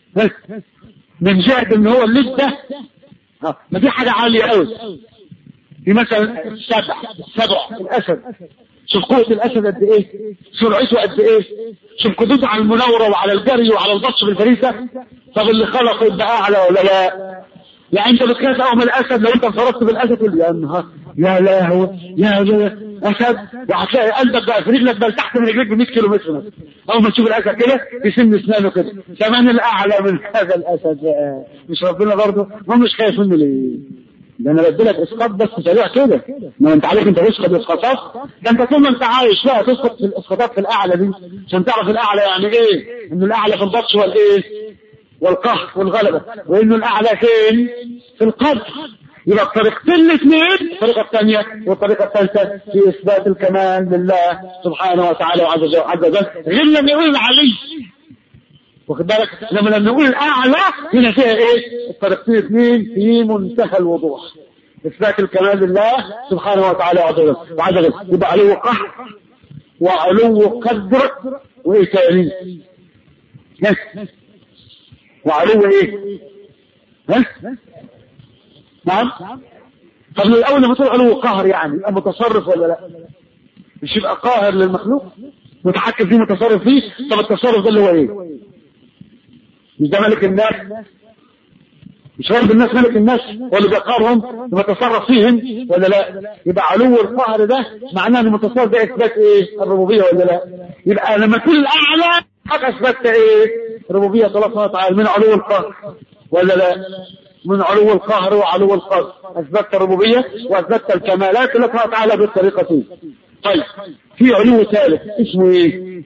من جهة إن هو اللسة ما دي حاجة عالية قوي في مثلا السبع السبع الاسد شوف قوة الاسد قد ايه سرعته قد ايه شوف قدرته على المناورة وعلى الجري وعلى البطش بالفريسة طب اللي خلقه يبقى اعلى ولا لا يعني انت بتخاف قوي من الاسد لو انت انفردت بالاسد تقول يا نهار يا لهوي يا اسد وهتلاقي قلبك بقى في رجلك بقى تحت من رجليك ب 100 كيلو متر مثلا اول ما تشوف الاسد كده يسن اسنانه كده كمان الاعلى من هذا الاسد بقى مش ربنا برضه ما مش خايف منه ليه ده انا بدي لك اسقاط بس سريع كده ما انت عليك انت تسقط اسقاطات ده انت طول ما انت عايش بقى تسقط في الاسقاطات في الاعلى دي عشان تعرف الاعلى يعني ايه انه الاعلى في البطش والايه والقهر والغلبه وانه الاعلى فين في القدر يبقى الطريقتين الاثنين الطريقة الثانية والطريقة الثالثة في إثبات الكمال لله سبحانه وتعالى وعز وجل غير لما يقول العلي واخد بالك لما لما نقول الاعلى هنا فيها ايه الطريقتين اثنين في منتهى الوضوح اثبات الكمال لله سبحانه وتعالى وعز وجل وعز وجل يبقى علو قهر وعلو قدر وايه تاني وعلو ايه ها نعم طب الاول لما تقول علو قهر يعني يبقى متصرف ولا لا مش يبقى قاهر للمخلوق متحكم فيه متصرف فيه طب التصرف ده اللي هو ايه مش ده ملك الناس مش رب الناس ملك الناس هو اللي بيقهرهم ويتصرف فيهم ولا لا يبقى علو القهر ده معناه ان المتصرف ده اثبات ايه الربوبيه ولا لا يبقى لما تكون الاعلى حق اثبتت ايه ربوبيه الله سبحانه وتعالى من علو القهر ولا لا من علو القهر وعلو القهر اثبتت الربوبيه واثبتت الكمالات الله سبحانه وتعالى بالطريقتين طيب في علو ثالث اسمه ايه؟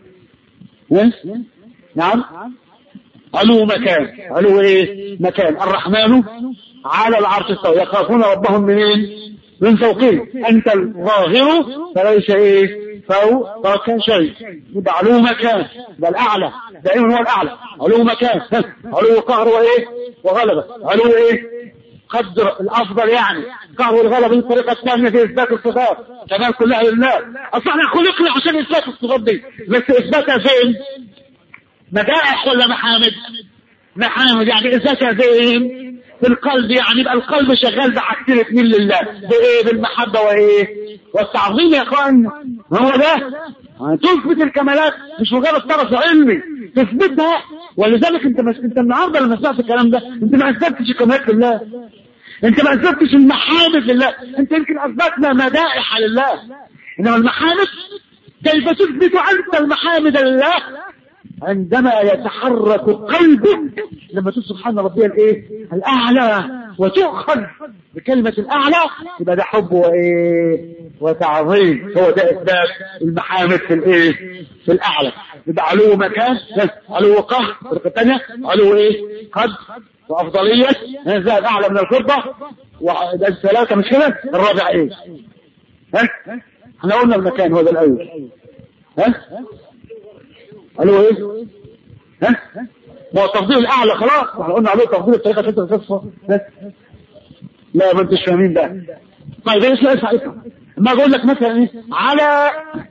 نعم علو مكان علو ايه مكان الرحمن على العرش استوى يخافون ربهم منين من فوقه أنت الظاهر فليس إيه فوقك شيء يبقى علو مكان ده الأعلى دائما هو الأعلى علو مكان علو قهر وإيه وغلبة علو إيه قدر الافضل يعني قهر والغلبه دي الطريقه الثانيه في اثبات الصفات كمان كلها لله اصل احنا خلقنا عشان اثبات الصفات دي بس اثباتها فين؟ مدائح ولا محامد؟ محامد يعني اثباتها فين؟ في القلب يعني يبقى القلب شغال بحاجتين اثنين لله بايه؟ بالمحبه وايه؟ والتعظيم يا اخوان هو ده تثبت الكمالات مش مجرد طرف علمي تثبتها ولذلك انت مش انت النهارده لما سمعت الكلام ده انت ما اثبتش الكمالات لله انت ما اثبتش المحامد لله انت يمكن اثبتنا مدائح لله انما المحامد كيف تثبت انت المحامد لله عندما يتحرك قلبك لما تقول سبحان ربي الايه الاعلى وتؤخذ بكلمة الاعلى يبقى ده حب وايه وتعظيم هو ده اثبات المحامد في الايه في الاعلى يبقى علو مكان علو قهر الطريقة الثانية علو ايه قد وافضلية زي الاعلى من الفضة وده الثلاثة مش كده الرابع ايه ها احنا قلنا المكان هو ده الاول ها قالوا ايه ها ما هو التفضيل الاعلى خلاص احنا قلنا عليه تفضيل الطريقه ستة القصه لا ما انتش فاهمين بقى طيب ايش لا اسمع اسمع ما اقول لك مثلا ايه على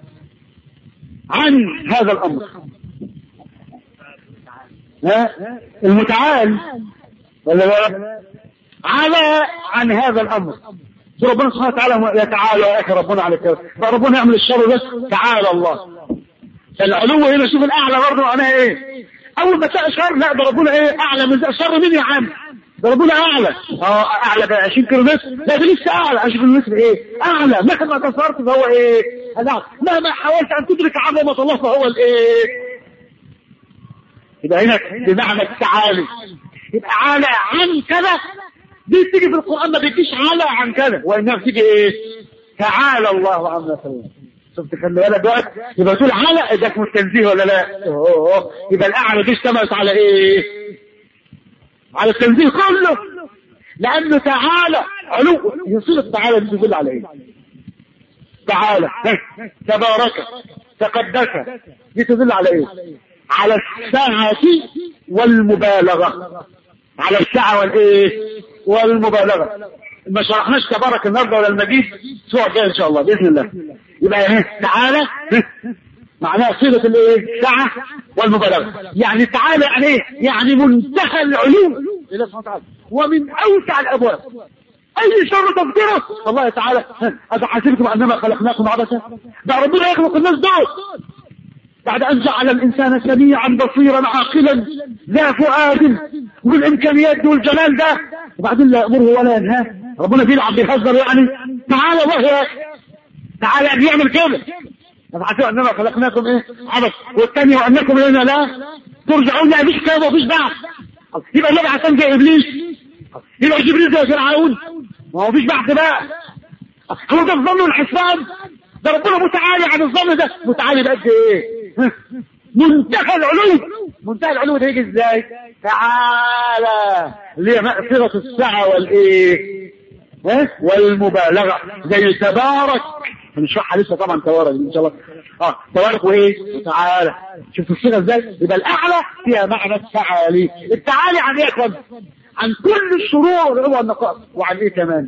عن هذا الامر ها المتعال ولا لا على عن هذا الامر ربنا سبحانه وتعالى يتعالى يا اخي ربنا على كده فربنا يعمل الشر بس تعالى الله فالعلو هنا شوف الاعلى برضه معناها ايه اول ما تلاقي شر لا ده ربنا ايه اعلى من شر مين يا عم ده ربنا اعلى اه اعلى بقى 20 كيلو متر لا ده لسه اعلى 20 كيلو متر ايه اعلى مهما كسرت فهو ايه الأعلى. مهما حاولت ان تدرك عظمه الله فهو الايه يبقى هنا بمعنى التعالي يبقى عالى عن كذا دي تيجي في القران ما بتجيش عالى عن كذا وانها بتيجي ايه تعالى الله عما يصفون شفت خلي بالك بقى يبقى تقول على ده اسمه التنزيه ولا لا؟ أوه. يبقى الاعلى دي اشتملت على ايه؟ على التنزيه كله لانه تعالى علو يصير تعالى دي تدل على ايه؟ تعالى تبارك تقدس دي تدل على ايه؟ على السعة والمبالغة على السعة والايه؟ والمبالغة ما شرحناش تبارك النهارده ولا المجيد الاسبوع الجاي ان شاء الله باذن الله يبقى ايه تعالى معناها صيغه الايه السعه والمبالغه يعني تعالى يعني ايه يعني منتهى العلوم الى سبحانه وتعالى ومن اوسع الابواب اي شر تقدره والله تعالى افحسبتم انما خلقناكم عبثا ده ربنا يخلق الناس دول بعد ان جعل الانسان سميعا بصيرا عاقلا ذا فؤاد والامكانيات دي والجلال ده وبعدين لا يامره ولا ينهاه ربنا بيلعب بيهزر يعني تعالى الله يا اخي تعالى يعني يعمل كده فحسوا انما خلقناكم ايه عبث والثاني وانكم الينا لا ترجعون لا مفيش كده ومفيش بعث يبقى النبي عشان زي ابليس يبقى جبريل زي فرعون ما هو مفيش بعث بقى هو ده الظن والحسبان ده ربنا متعالي عن الظن ده متعالي بقد ايه منتهى العلو منتهى العلو ده يجي ازاي تعالى اللي هي صيغه السعه والايه ها والمبالغه زي تبارك هنشرحها لسه طبعا تبارك ان شاء الله اه تبارك وايه وتعالى شوف الصيغه ازاي يبقى الاعلى فيها معنى التعالي التعالي عن ايه يا عن كل الشرور والعلو والنقائص وعن ايه كمان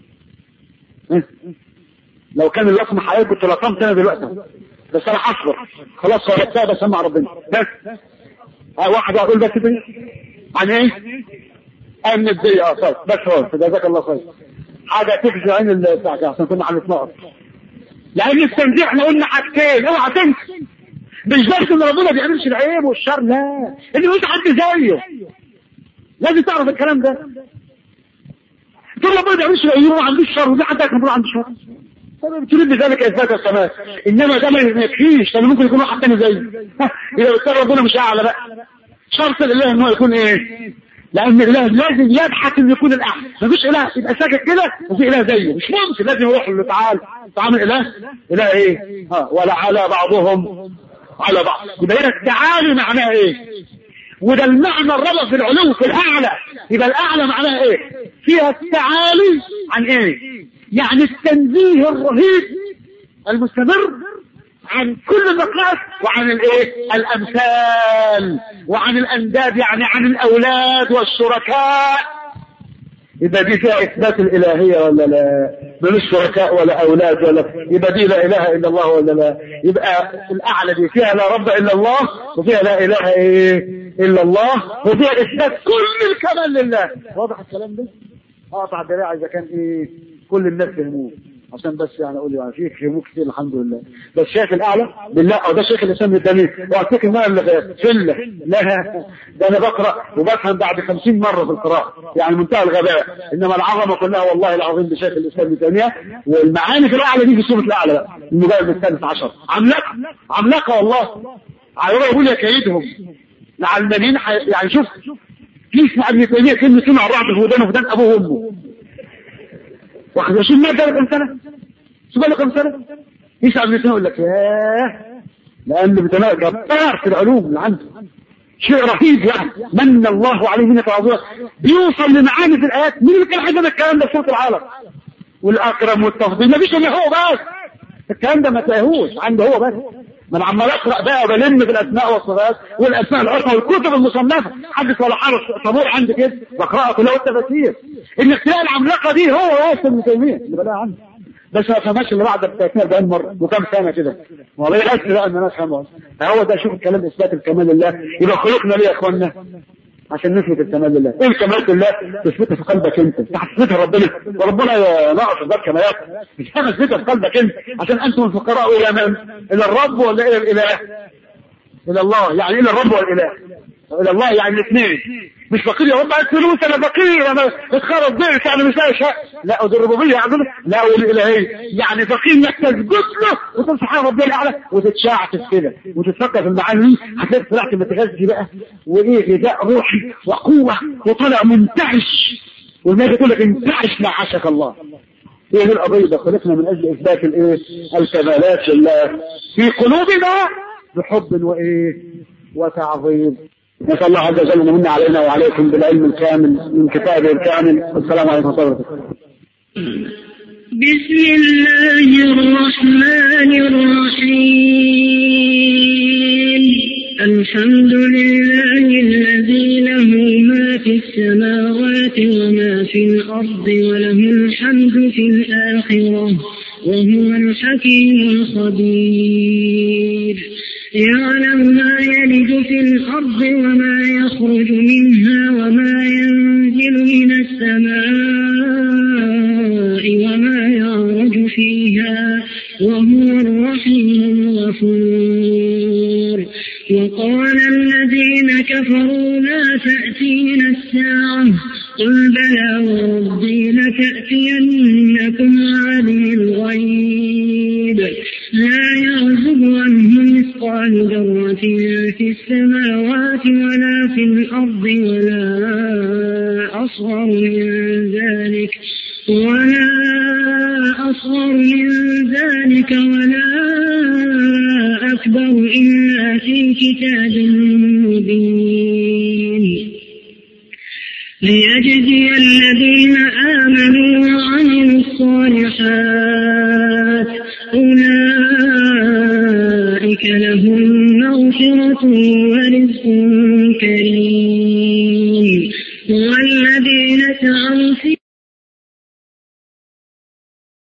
لو كان اللطم حقيقي كنت لطمت انا دلوقتي بس انا هصبر خلاص خلصتها بسمع ربنا بس ها واحد اقول بس كده عن ايه؟ امن الدنيا اه طيب بس هو جزاك الله خير حاجه تجزي عين الساعه عشان كنا هنتناقض لان التنزيه احنا قلنا حاجتين اوعى تنسى مش بس ان ربنا ما بيعملش العيب والشر لا اللي مش حد زيه لازم تعرف الكلام ده تقول ربنا ما بيعملش العيب وما عندوش شر وده حد يكون عنده شر تريد بذلك اثبات السماء انما ده ما يكفيش كان ممكن يكون واحد تاني زيه اذا بالتالي ربنا مش اعلى بقى شرط الاله ان هو يكون ايه لان الاله لازم يبحث انه يكون الاعلى مفيش اله يبقى ساكت كده وفي اله زيه مش ممكن لازم يروح له تعال تعال اله اله ايه ها ولا على بعضهم على بعض يبقى هنا التعالي معناه ايه وده المعنى الرابع في العلو في الاعلى يبقى الاعلى معناها ايه فيها التعالي عن ايه يعني التنزيه الرهيب المستمر عن كل النقائص وعن الايه الامثال وعن الانداد يعني عن الاولاد والشركاء يبقى دي فيها اثبات الالهيه ولا لا ملوش شركاء ولا اولاد ولا يبقى دي لا اله الا الله ولا لا يبقى الاعلى دي فيها لا رب الا الله وفيها لا اله ايه الا الله وفيها اثبات كل الكمال لله واضح الكلام ده اقطع الدراع اذا كان ايه كل الناس فهموه عشان بس يعني اقول يعني فيك فهموه كتير الحمد لله بس شيخ الاعلى بالله او ده شيخ الاسلام التاني واعتقد ما اللي فله لا ده انا بقرا وبفهم بعد خمسين مره في القراءه يعني منتهى الغباء انما العظمه كلها والله العظيم بشيخ الاسلام التانية والمعاني في الاعلى دي في سوره الاعلى بقى المجلد الثالث عشر عملاقه عملاقه والله على يقول يا كيدهم العلمانيين يعني شوف يسمع ابن تيميه كلمه سمع الرعد في ودانه ودان ابوه وامه واخد شوف ما ده كم سنه شوف له كم سنه يسمع ابن تيميه يقول لك ياه لان ابن تيميه جبار في العلوم اللي عنده شيء رهيب يعني من الله عليه من عظيمه بيوصل لمعاني في الايات مين اللي كان حاجه الكلام ده في صوت العالم والاكرم والتفضيل ما فيش الا هو بس الكلام ده ما تلاقيهوش عنده هو بس ما انا عمال اقرا بقى وبلم في الاسماء والصفات والاسماء الحسنى والكتب المصنفه حدث ولا حرج طابور عندي كده بقراها كلها والتفاسير ان تلاقي العملاقه دي هو ياسر ابن تيميه اللي بلاها عنده بس ما فهمش اللي بعد ب 40 مره وكم سنه كده والله يأسر بقى ان انا افهمه هو ده شوف الكلام اثبات الكمال لله يبقى خلقنا ليه يا اخوانا عشان نثبت الكمال لله ايه الكمال لله تثبتها في قلبك انت انت هتثبتها ربنا وربنا ناقص ذات كمالات مش هتثبتها في قلبك انت عشان انتم الفقراء الى من الى الرب ولا الى الاله الى الله يعني الى الرب والاله الى الله يعني الاثنين مش فقير يا رب عايز فلوس انا فقير انا اتخرج ضيف يعني مش لاقي شيء لا ودي الربوبيه عندنا لا والالهيه يعني فقير انك تسجد له وتقول سبحان ربي الاعلى وتتشعتف كده وتتفكر في المعاني دي هتلاقي طلعت متغذي بقى وايه غذاء روحي وقوه وطلع منتعش والنبي تقول لك انتعش مع عشق الله هي دي القضيه ده خلقنا من اجل اثبات الايه الكمالات لله في قلوبنا بحب وايه وتعظيم نسأل الله عز وجل أن يمن علينا وعليكم بالعلم الكامل من كتابه الكامل والسلام عليكم ورحمة الله وبركاته بسم الله الرحمن الرحيم الحمد لله الذي له ما في السماوات وما في الأرض وله الحمد في الآخرة وهو الحكيم الخبير يعلم ما يلج في الأرض وما يخرج منها وما ينزل من السماء وما يعرج فيها وهو الرحيم الغفور وقال الذين كفروا لا تأتينا الساعة قل بلى وربي لتأتينكم عالم الغيب لا يعزب عنه مثقال ذرة في السماوات ولا في الأرض ولا أصغر من ذلك ولا أصغر من ذلك ولا أكبر إلا في كتاب مبين ليجزي الذين آمنوا وعملوا الصالحات أولئك لهم مغفرة ورزق كريم والذين سعوا في